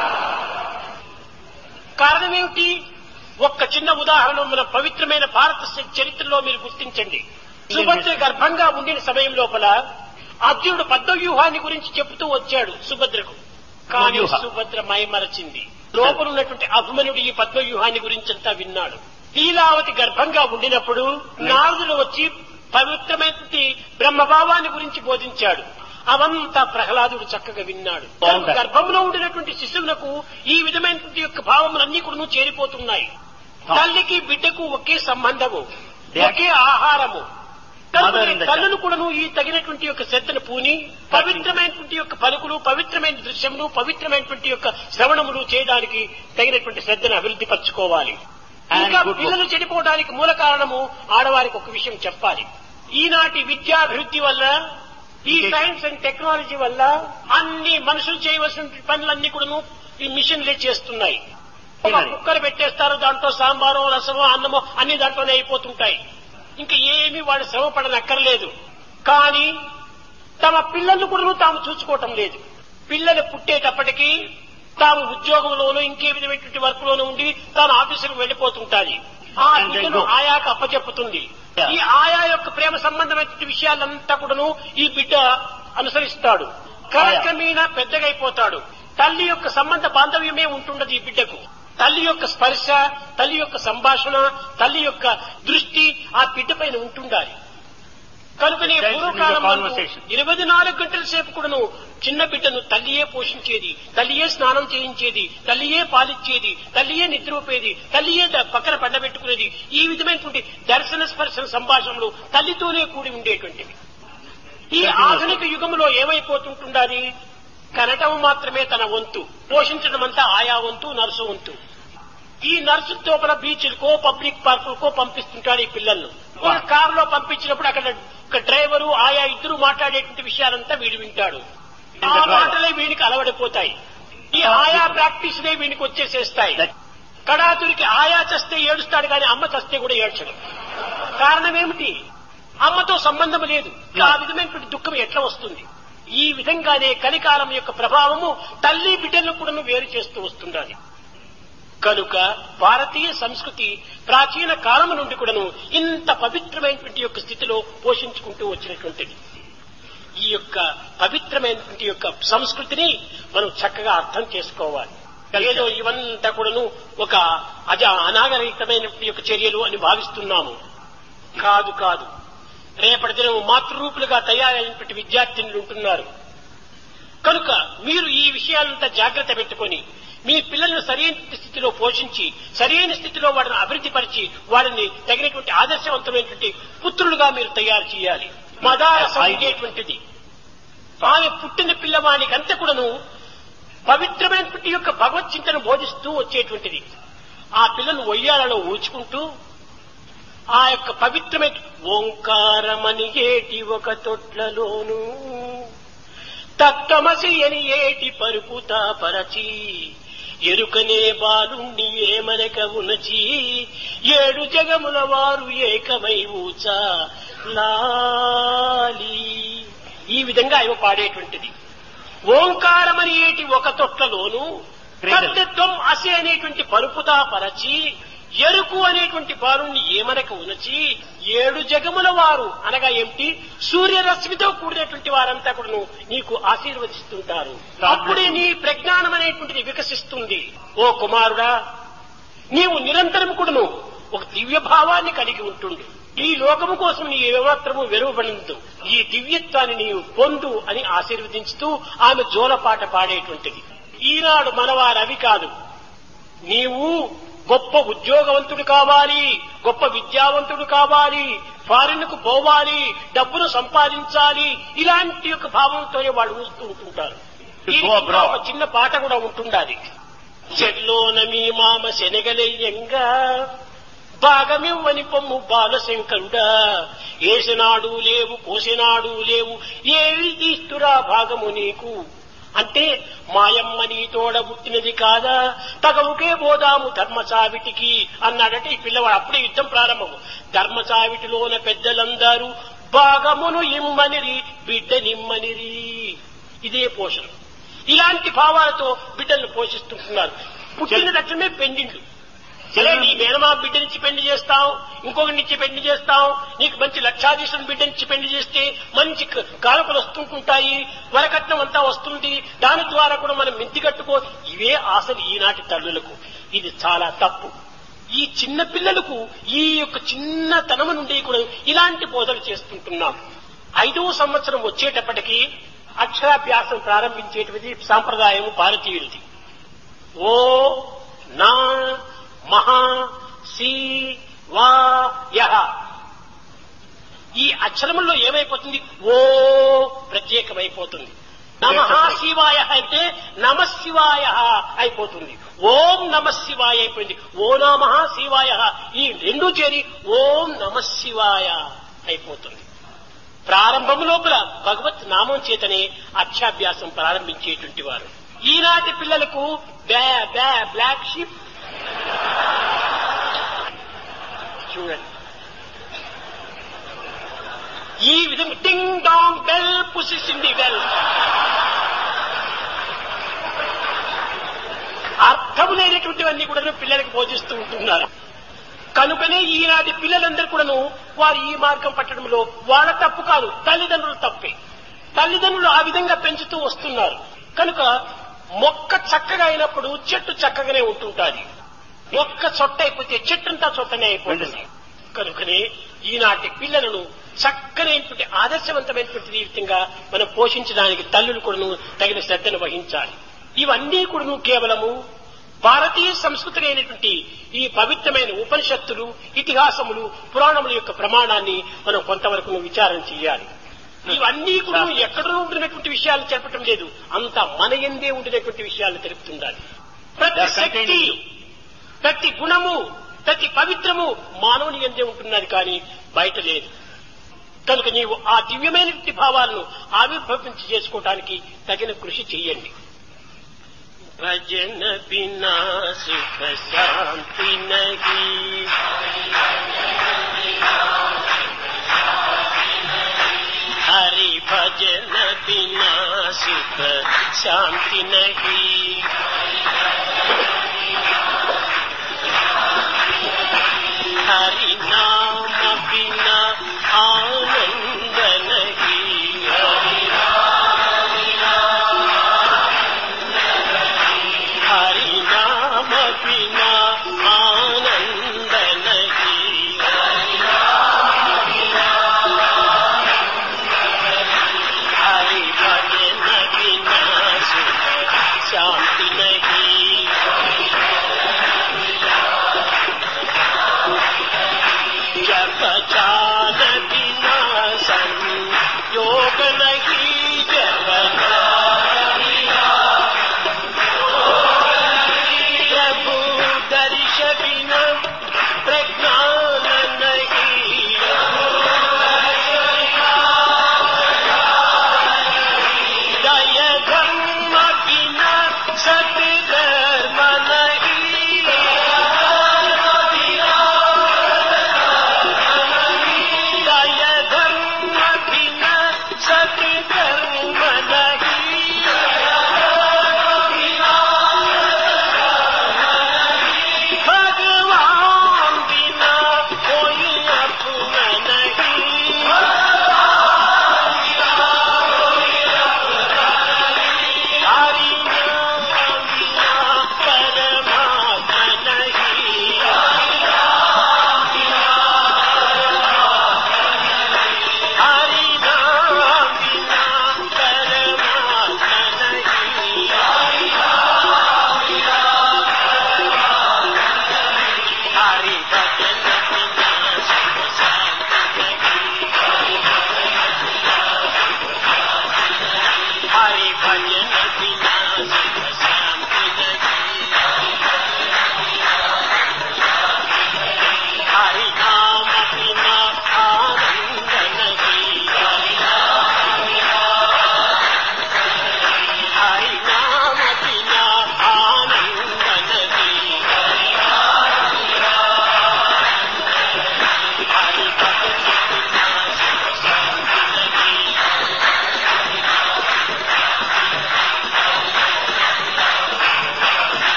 కారణం ఏమిటి ఒక్క చిన్న ఉదాహరణ మన పవిత్రమైన భారత చ- చరిత్రలో మీరు గుర్తించండి సుభద్ర గర్భంగా ఉండిన సమయం లోపల అర్జునుడు పద్మవ్యూహాన్ని గురించి చెబుతూ వచ్చాడు సుభద్రకు కానీ పద్మవ్యూహ. సుభద్ర మైమరచింది లోపల ఉన్నటువంటి అభిమన్యుడు ఈ పద్మవ్యూహాన్ని గురించి అంతా విన్నాడు లీలావతి గర్భంగా ఉండినప్పుడు నారదుడు వచ్చి పవిత్రమైనటువంటి బ్రహ్మభావాన్ని గురించి బోధించాడు అవంతా ప్రహ్లాదుడు చక్కగా విన్నాడు బాగుంది. గర్భంలో ఉండినటువంటి శిశువులకు ఈ విధమైనటువంటి యొక్క భావములన్నీ కూడా చేరిపోతున్నాయి తల్లికి బిడ్డకు ఒకే సంబంధము They are- ఒకే ఆహారము Mother in the తల్లులు కూడాను ఈ తగినటువంటి యొక్క శ్రద్ధను పూని పవిత్రమైనటువంటి యొక్క పలుకులు పవిత్రమైన దృశ్యములు పవిత్రమైనటువంటి యొక్క శ్రవణములు చేయడానికి తగినటువంటి శ్రద్ధను అభివృద్ధి పరచుకోవాలి And ఇంకా good పిల్లలు చెడిపోవడానికి మూల కారణము ఆడవారికి ఒక విషయం చెప్పాలి ఈనాటి విద్యాభివృద్ధి వల్ల ఈ Okay. సైన్స్ అండ్ టెక్నాలజీ వల్ల అన్ని మనుషులు చేయవలసిన పనులన్నీ కూడాను ఈ మిషన్లే చేస్తున్నాయి ఒక తినాలి. కుక్కర్ పెట్టేస్తారు దాంట్లో సాంబారో రసమో అన్నమో అన్ని దాంట్లోనే అయిపోతుంటాయి ఇంకా ఏమీ వాడు శ్రమ పడనక్కర్లేదు కానీ తమ పిల్లలను కూడా తాము చూసుకోవటం లేదు పిల్లలు పుట్టేటప్పటికీ తాము ఉద్యోగంలోనూ ఇంకే విధమైనటువంటి వర్క్ లోనూ ఉండి తాను ఆఫీసులకు వెళ్లిపోతుంటాది ఆ And then బిడ్డను go. ఆయాకు అప్పచెప్పుతుంది Yeah. ఈ ఆయా యొక్క ప్రేమ సంబంధమైనటువంటి విషయాలంతా కూడాను ఈ బిడ్డ అనుసరిస్తాడు క్రమక్రమేణా పెద్దగైపోతాడు తల్లి యొక్క సంబంధ బాంధవ్యమే ఉంటుండదు ఈ బిడ్డకు తల్లి యొక్క స్పర్శ తల్లి యొక్క సంభాషణ తల్లి యొక్క దృష్టి ఆ బిడ్డ పైన ఉంటుండాలి కనుకనే That's in the పూర్వకాలం conversation. ఇరవై నాలుగు గంటల సేపు కూడాను చిన్న బిడ్డను తల్లియే పోషించేది తల్లియే స్నానం చేయించేది తల్లియే పాలిచ్చేది తల్లియే నిద్రపోయేది తల్లియే ద- పక్కన పండబెట్టుకునేది ఈ విధమైనటువంటి దర్శన స్పర్శన సంభాషణలు తల్లితోనే కూడి ఉండేటువంటివి ఈ ఆధునిక యుగంలో ఏమైపోతుంటుండాలి కనటం మాత్రమే తన వంతు పోషించడం అంతా ఆయా వంతు నర్సు వంతు ఈ నర్సు లోపల బీచ్లకో పబ్లిక్ పార్కులకో పంపిస్తుంటారు ఈ పిల్లలను ఒక కారులో పంపించినప్పుడు అక్కడ ఒక డ్రైవరు ఆయా ఇద్దరు మాట్లాడేటువంటి విషయాలంతా వీడు వింటాడు ఆ driver. మాటలే వీడికి అలవడిపోతాయి ఈ ఆయా ప్రాక్టీస్లే వీడికి వచ్చేసేస్తాయి That- కడాతురికి ఆయా చస్తే ఏడుస్తాడు కానీ అమ్మ చస్తే కూడా ఏడ్చడు కారణం ఏమిటి అమ్మతో సంబంధం లేదు ఆ విధమైనటువంటి దుఃఖం ఎట్లా వస్తుంది ఈ విధంగానే కలికాలం యొక్క ప్రభావము తల్లి బిడ్డలను కూడా వేరు చేస్తూ వస్తుండాలి కనుక భారతీయ సంస్కృతి ప్రాచీన కాలము నుండి కూడాను ఇంత పవిత్రమైనటువంటి యొక్క స్థితిలో పోషించుకుంటూ వచ్చినటువంటిది ఈ యొక్క పవిత్రమైనటువంటి యొక్క సంస్కృతిని మనం చక్కగా అర్థం చేసుకోవాలి ఏదో ఇవంతా కూడాను ఒక అజ అనాగరికమైనటువంటి యొక్క చర్యలు అని భావిస్తున్నాము కాదు కాదు రేపటి దినం మాతృరూపులుగా తయారైనటువంటి విద్యార్థినులు ఉంటున్నారు కనుక మీరు ఈ విషయాలంతా జాగ్రత్త పెట్టుకొని మీ పిల్లలను సరైన స్థితిలో పోషించి సరైన స్థితిలో వాడిని అభివృద్ధి పరిచి వాడిని తగినటువంటి ఆదర్శవంతమైనటువంటి పుత్రులుగా మీరు తయారు చేయాలి మదారసం ఉండేటువంటిది ఆమె పుట్టిన పిల్లవానికి అంతా కూడాను పవిత్రమైనటువంటి యొక్క భగవత్ చింతన బోధిస్తూ వచ్చేటువంటిది ఆ పిల్లను ఒయ్యాలలో ఊచుకుంటూ ఆ యొక్క పవిత్రమైన ఓంకారమని ఏటి ఒక తొట్లలోను తత్వమసి అని ఏటి పరుపుతా పరచి ఎరుకనే బాలుణ్ణి ఏమనక ఉనచి ఏడు జగముల వారు ఏకమై ఊచా లాలి ఈ విధంగా ఆయన పాడేటువంటిది ఓంకారమని ఏటి ఒక తొట్లలోను Cradle. తత్వం అసి అనేటువంటి పరుపుతా పరచి ఎరుకు అనేటువంటి బాలుణ్ణి ఏమనక ఉనచి ఏడు జగముల వారు అనగా ఏమిటి సూర్యరశ్మితో కూడినటువంటి వారంతా కూడా నీకు ఆశీర్వదిస్తుంటారు అప్పుడే నీ ప్రజ్ఞానం అనేటువంటిది వికసిస్తుంది ఓ కుమారుడా నీవు నిరంతరం కూడాను ఒక దివ్య భావాన్ని కలిగి ఉంటుండు ఈ లోకము కోసం నీ ఏమాత్రము వెలువబడిందు ఈ దివ్యత్వాన్ని నీవు పొందు అని ఆశీర్వదించుతూ ఆమె జోలపాట పాడేటువంటిది ఈనాడు మనవారు అవి కాదు నీవు గొప్ప ఉద్యోగవంతుడు కావాలి గొప్ప విద్యావంతుడు కావాలి ఫారిన్ కు పోవాలి డబ్బును సంపాదించాలి ఇలాంటి యొక్క భావంతోనే వాళ్ళు ఊస్తూ ఉంటుంటారు To go దీనికి abroad. ఒక చిన్న పాట కూడా ఉంటుండాలి చెల్లోన మీ మామ శనగలయ్యంగా భాగమివ్వని పొమ్ము బాలశంకరుడా ఏసినాడు లేవు కోసినాడు లేవు ఏవి ఇస్తురా భాగము నీకు అంటే మాయమ్మ నీ తోడ పుట్టినది కాదా తగవుకే పోదాము ధర్మచావిటికి అన్నాడంటే ఈ పిల్లవాడు అప్పుడే యుద్ధం ప్రారంభము ధర్మచావిటిలోన పెద్దలందరూ భాగమును ఇమ్మనిరి బిడ్డ నిమ్మనిరి ఇదే పోషణ ఇలాంటి భావాలతో బిడ్డలను పోషిస్తుంటున్నారు పుట్టిన తక్షణమే పెండిండు సరే నీ మేనమా బిడ్డనిచ్చి పెళ్లి చేస్తాం ఇంకొకరినిచ్చి పెళ్లి చేస్తాం నీకు మంచి లక్షాధీశుని బిడ్డనిచ్చి పెళ్లి చేస్తే మంచి క- కానుకలు వస్తుంటుంటాయి వరకట్నం అంతా వస్తుంది దాని ద్వారా కూడా మనం మింతి కట్టుకో ఇవే ఆశలు ఈనాటి తల్లులకు ఇది చాలా తప్పు ఈ చిన్న పిల్లలకు ఈ యొక్క చిన్న తనము నుండి కూడా ఇలాంటి బోధలు చేస్తుంటున్నాం ఐదవ సంవత్సరం వచ్చేటప్పటికి అక్షరాభ్యాసం ప్రారంభించేటువంటిది సాంప్రదాయం భారతీయుడిది ఓ నా మహా సి వా యహ ఈ అక్షరములో ఏమైపోతుంది ఓ ప్రత్యేకమైపోతుంది నమ శివాయ అంటే నమ శివాయ అయిపోతుంది ఓం నమ శివాయ అయిపోయింది ఓ నమ శివాయ ఈ రెండు చేరి ఓం నమ శివాయ అయిపోతుంది ప్రారంభము లోపల భగవత్ నామం చేతనే అక్షాభ్యాసం ప్రారంభించేటువంటి వారు ఈనాటి పిల్లలకు బ్యా బ్యా బ్లాక్ షిప్ చూడండి ఈ విధంగా టింగ్ డాంగ్ బెల్ పుసిసింది బెల్ అర్థం లేనటువంటివన్నీ కూడా పిల్లలకు బోధిస్తూ ఉంటున్నారు కనుకనే ఈనాటి పిల్లలందరూ కూడాను వారు ఈ మార్గం పట్టడంలో వాళ్ళ తప్పు కాదు తల్లిదండ్రుల తప్పే తల్లిదండ్రులు ఆ విధంగా పెంచుతూ వస్తున్నారు కనుక మొక్క చక్కగా అయినప్పుడు చెట్టు చక్కగానే ఉంటుంటాది మొక్క చొట్ట అయిపోతే చెట్టంతా చొట్టనే అయిపోతుంది కనుకనే ఈనాటి పిల్లలను చక్కనైనటువంటి ఆదర్శవంతమైనటువంటి రీతిగా మనం పోషించడానికి తల్లులు కూడాను తగిన శ్రద్ధను వహించాలి ఇవన్నీ కూడాను కేవలము భారతీయ సంస్కృతి అయినటువంటి ఈ పవిత్రమైన ఉపనిషత్తులు ఇతిహాసములు పురాణముల యొక్క ప్రమాణాన్ని మనం కొంతవరకు విచారణ చేయాలి ఇవన్నీ కూడా ఎక్కడో ఉండినటువంటి విషయాలు చెప్పటం లేదు అంతా మన ఎందే ఉండినటువంటి విషయాలు తెలుపుతుండాలి ప్రతి They are Shakti contained in ప్రతి గుణము ప్రతి పవిత్రము మానవుని ఎందే ఉంటున్నది కానీ బయట లేదు కనుక నీవు ఆ దివ్యమైనటువంటి భావాలను ఆవిర్భవించి చేసుకోవటానికి తగిన కృషి చెయ్యండి భజన బినా సుఖ శాంతి నహి హరి భజన బినా సుఖ శాంతి నహి हरि नाम बिना आनंद नहीं हरि हरि नाम बिना आनंद नहीं हरि भजन बिना सुख शांति नहीं